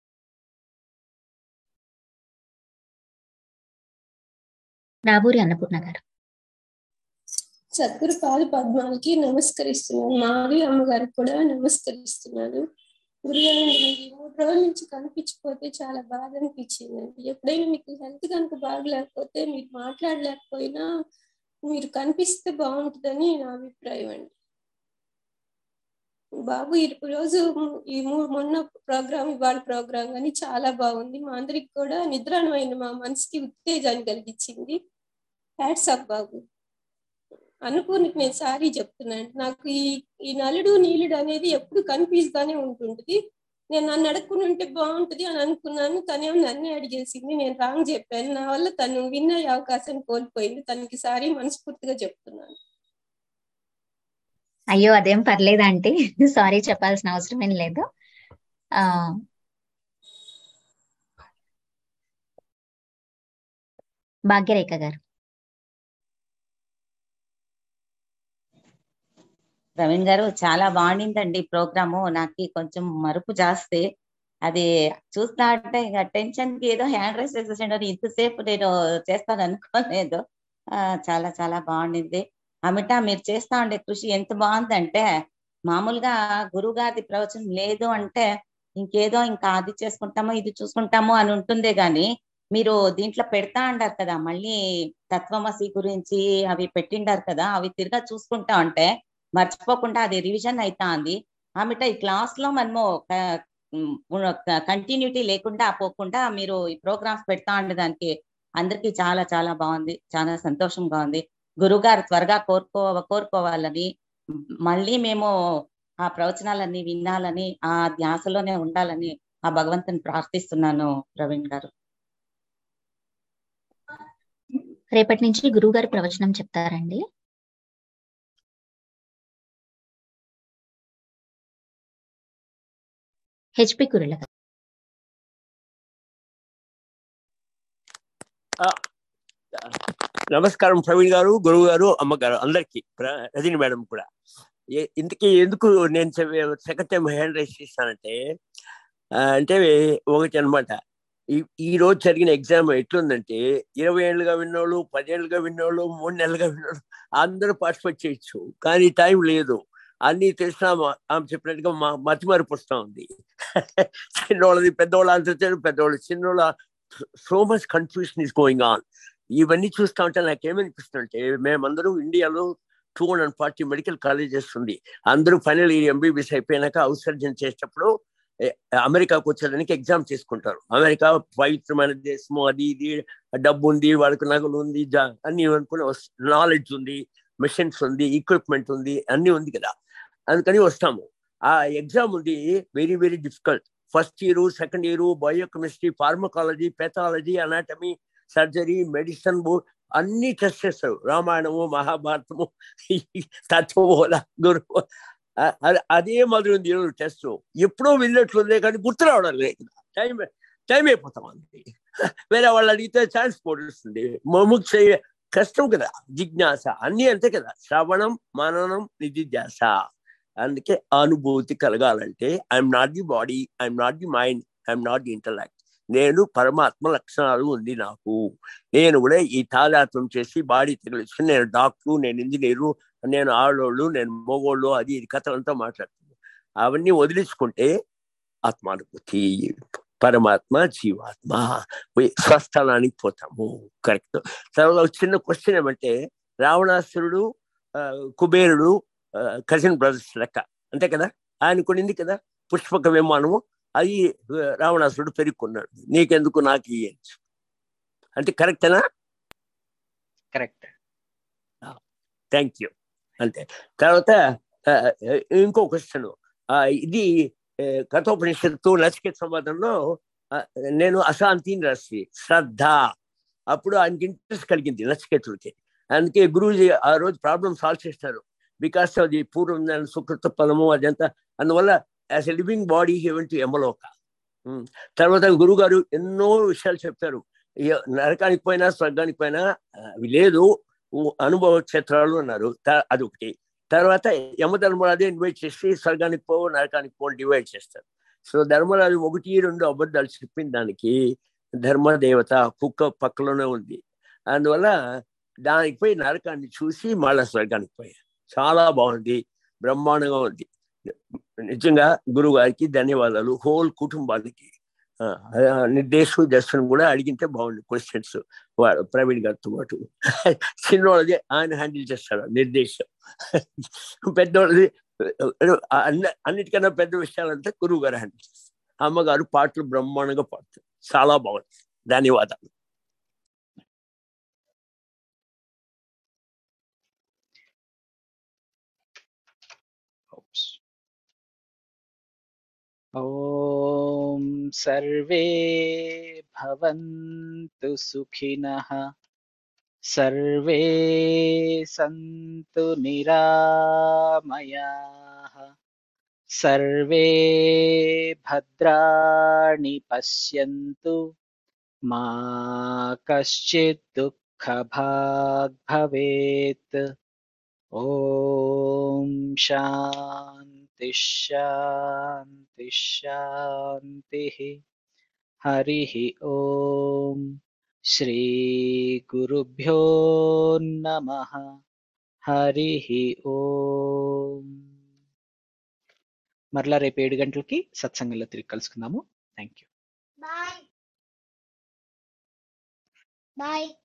రాబూరి అన్నపూర్ణ గారు
సద్గురు పాద పద్మాలకి నమస్కరిస్తున్నాను మావి అమ్మగారికి కూడా నమస్కరిస్తున్నాను గురుగారు మీరు ఈ మూడు రోజుల నుంచి కనిపించకపోతే చాలా బాధ అనిపించిందండి ఎప్పుడైనా మీకు హెల్త్ కనుక బాగలేకపోతే మీరు మాట్లాడలేకపోయినా మీరు కనిపిస్తే బాగుంటుందని నా అభిప్రాయం అండి బాబు ఈ రోజు ఈ మూ- మొన్న ప్రోగ్రామ్ ఇవాళ ప్రోగ్రామ్ కానీ చాలా బాగుంది మా అందరికి కూడా నిద్రాణమైన మా మనసుకి ఉత్తేజాన్ని కలిగించింది హ్యాట్స్ ఆఫ్ బాబు అనుకోనికి నేను సారీ చెప్తున్నాను నాకు ఈ ఈ నలుడు నీలుడు అనేది ఎప్పుడు కన్ఫ్యూజ్ ఉంటుంటది నేను నన్ను అడుక్కుని ఉంటే బాగుంటది అని అనుకున్నాను తనేమో నన్నే అడిగేసింది నేను రాంగ్ చెప్పాను నా వల్ల తను విన్న అవకాశం కోల్పోయింది తనకి సారీ మనస్ఫూర్తిగా చెప్తున్నాను
అయ్యో అదేం పర్లేదు ఆంటీ సారీ చెప్పాల్సిన అవసరం ఏం లేదు ఆ భాగ్యరేఖ గారు
ప్రవీణ్ గారు చాలా బాగుండిందండి ప్రోగ్రాము నాకు కొంచెం మరుపు జాస్తే అది చూస్తా అంటే ఇక టెన్షన్ కి ఏదో హ్యాండ్ రైస్ చేసేసాడు ఇంతసేపు నేను చేస్తాను అనుకోలేదు ఆ, చాలా చాలా బాగుండింది అమిట మీరు చేస్తా ఉండే కృషి ఎంత బాగుందంటే మామూలుగా గురువు గారి ప్రవచనం లేదు అంటే ఇంకేదో ఇంకా అది చేసుకుంటామో ఇది చూసుకుంటామో అని ఉంటుందే గాని మీరు దీంట్లో పెడతా అంటారు కదా మళ్ళీ తత్వమసి గురించి అవి పెట్టిండారు కదా అవి తిరగా చూసుకుంటా ఉంటే మర్చిపోకుండా అది రివిజన్ అవుతా ఉంది ఆమెట ఈ క్లాస్ లో మనము కంటిన్యూటీ లేకుండా పోకుండా మీరు ఈ ప్రోగ్రామ్స్ పెడతా ఉండే దానికి అందరికీ చాలా చాలా బాగుంది చాలా సంతోషంగా ఉంది గురుగారు త్వరగా కోరుకో కోరుకోవాలని మళ్ళీ మేము ఆ ప్రవచనాలన్నీ వినాలని ఆ ధ్యాసలోనే ఉండాలని ఆ భగవంతుని ప్రార్థిస్తున్నాను ప్రవీణ్ గారు
రేపటి నుంచి గురువు గారు ప్రవచనం చెప్తారండి హెచ్పి కురుల గారు
ఆ, నమస్కారం ప్రవీణ్ గారు గురువు గారు అమ్మగారు అందరికి రజని మేడం కూడా ఏ- ఇంతకీ ఎందుకు నేను సెకండ్ టైం హ్యాండ్ రైస్ చేస్తానంటే ఆ, అంటే ఒకటి అనమాట ఈ ఈ రోజు జరిగిన ఎగ్జామ్ ఎట్లుందంటే ఇరవై ఏళ్ళుగా విన్నోళ్ళు పదేళ్ళుగా విన్నోళ్ళు మూడు నెలలుగా విన్నోళ్ళు అందరూ పార్టిసిపేట్ చేయొచ్చు కానీ టైం లేదు అన్ని తెలిసిన ఆమె చెప్పినట్టుగా మా మతి మరుపు వస్తూ ఉంది చిన్నోళ్ళది పెద్దోళ్ళు ఆన్సర్ పెద్దోళ్ళు చిన్నోళ్ళ so much confusion is going on ఇవన్నీ చూస్తా ఉంటే నాకేమనిపిస్తుందంటే మేమందరూ ఇండియాలో two hundred forty medical colleges ఉంది అందరూ ఫైనల్ ఇయర్ ఎంబీబీఎస్ అయిపోయినాక అవుట్ సర్జన్ చేసేటప్పుడు ఏ, అమెరికాకు వచ్చేదానికి ఎగ్జామ్ చేసుకుంటారు అమెరికా పవిత్రమైన దేశము అది ఇది డబ్బు ఉంది వాళ్ళకి నగలు ఉంది జా- అన్ని అనుకుని నాలెడ్జ్ ఉంది మెషిన్స్ ఉంది ఎక్విప్మెంట్ ఉంది అన్ని ఉంది కదా అందుకని వస్తాము ఆ ఎగ్జామ్ ఉంది very very difficult first year second year biochemistry pharmacology pathology anatomy surgery medicine అన్ని టెస్ట్ చేస్తారు రామాయణము మహాభారతము తత్వబోధ గురు అ- అ- అదే మాదిరి ఉంది ఈరోజు టెస్ట్ ఎప్పుడో వెళ్ళినట్లుందే కానీ గుర్తు రావడం లేదు టైం టైం అయిపోతాం అంతే వేరే వాళ్ళు అడిగితే ఛాన్స్ పోతుంది ముముక్ష కష్టం కదా జిజ్ఞాస అన్ని అంతే కదా శ్రవణం మననం నిధిధ్యాస అందుకే అనుభూతి కలగాలంటే I'm not the body I'm not the mind I'm not the intellect నేను పరమాత్మ లక్షణాలు ఉంది నాకు నేను కూడా ఈ తాదాత్మ్యం చేసి బాడీ తగిలించుకుని నేను డాక్టరు నేను ఇంజనీరు నేను ఆడోళ్ళు నేను మగోళ్ళు అది ఇది కథలంతా మాట్లాడుతున్నాను అవన్నీ వదిలించుకుంటే ఆత్మానుభూతి పరమాత్మ జీవాత్మ పోయి స్వస్థలానికి పోతాము కరెక్ట్ తర్వాత ఒక చిన్న క్వశ్చన్ ఏమంటే రావణాసురుడు ఆ, కుబేరుడు కజిన్ బ్రదర్స్ లెక్క అంతే కదా ఆయన కొనింది కదా పుష్పక విమానము అది ఆ, రావణాసురుడు పెరుక్కున్నాడు నీకెందుకు నాకు ఇయ్యి అని చెప్పి. అంటే కరెక్టేనా
కరెక్ట్
థ్యాంక్ యూ అంతే తర్వాత ఆ, ఇంకో క్వశ్చన్ ఇది ఆ, కఠోపనిషత్తు నచికేత సంవాదంలో ఆ, నేను అశాంతిని రాసి శ్రద్ధ అప్పుడు ఆయనకి ఇంట్రెస్ట్ కలిగింది నచికేతుడికి అందుకే గురువుజీ ఆ రోజు ప్రాబ్లమ్ సాల్వ్ చేస్తారు బికాస్ అది పూర్వం దాని సుకృత ఫలము అదంతా అందువల్ల as a living body heaven to ఎమలోక ఉమ్. తర్వాత గురుగారు ఎన్నో విషయాలు చెప్తారు ఏ- నరకానికి పోయినా స్వర్గానికి పోయినా ఆ, అవి లేదు ఉ- అనుభవ క్షేత్రాలు అన్నారు త- అదొకటి తర్వాత యమధర్మరాజు ఇన్వైట్ చేసి స్వర్గానికి పో నరకానికి పో డివైడ్ చేస్తారు సో ధర్మరాజు ఒకటి రెండు అబద్ధాలు చెప్పిన దానికి ధర్మదేవత కుక్క పక్కలోనే ఉంది అందువల్ల దానికి పోయి నరకాన్ని చూసి మళ్ళా స్వర్గానికి పోయారు చాలా బాగుంది బ్రహ్మాండంగా ఉంది నిజంగా గురువు గారికి ధన్యవాదాలు హోల్ కుటుంబానికి ఆ, ఆ, నిర్దేశం దర్శనం కూడా అడిగితే బాగుంది క్వశ్చన్స్ ప్రవీణ్ గారితో పాటు చిన్నోళ్ళది ఆయన హ్యాండిల్ చేస్తాడు నిర్దేశం పెద్దోళ్ళది అన్ని అన్నిటికన్నా పెద్ద విషయాలంతా గురువు గారు హ్యాండిల్ చేస్తారు అమ్మగారు పాటలు బ్రహ్మాండంగా పాడుతారు చాలా బాగుంది ధన్యవాదాలు
ॐ सर्वे भवन्तु सुखिनः सर्वे सन्तु निरामयाः सर्वे भद्राणि पश्यन्तु मा कश्चित् दुःखभाग् भवेत् ॐ शान्ति शान्ति शान्तिः हरिः ॐ श्रीगुरुभ्यो नमः హరిః ఓం మరలా రేపు ఏడు గంటలకి సత్సంగంలో తిరిగి కలుసుకుందాము థ్యాంక్ యూ
బాయ్ బాయ్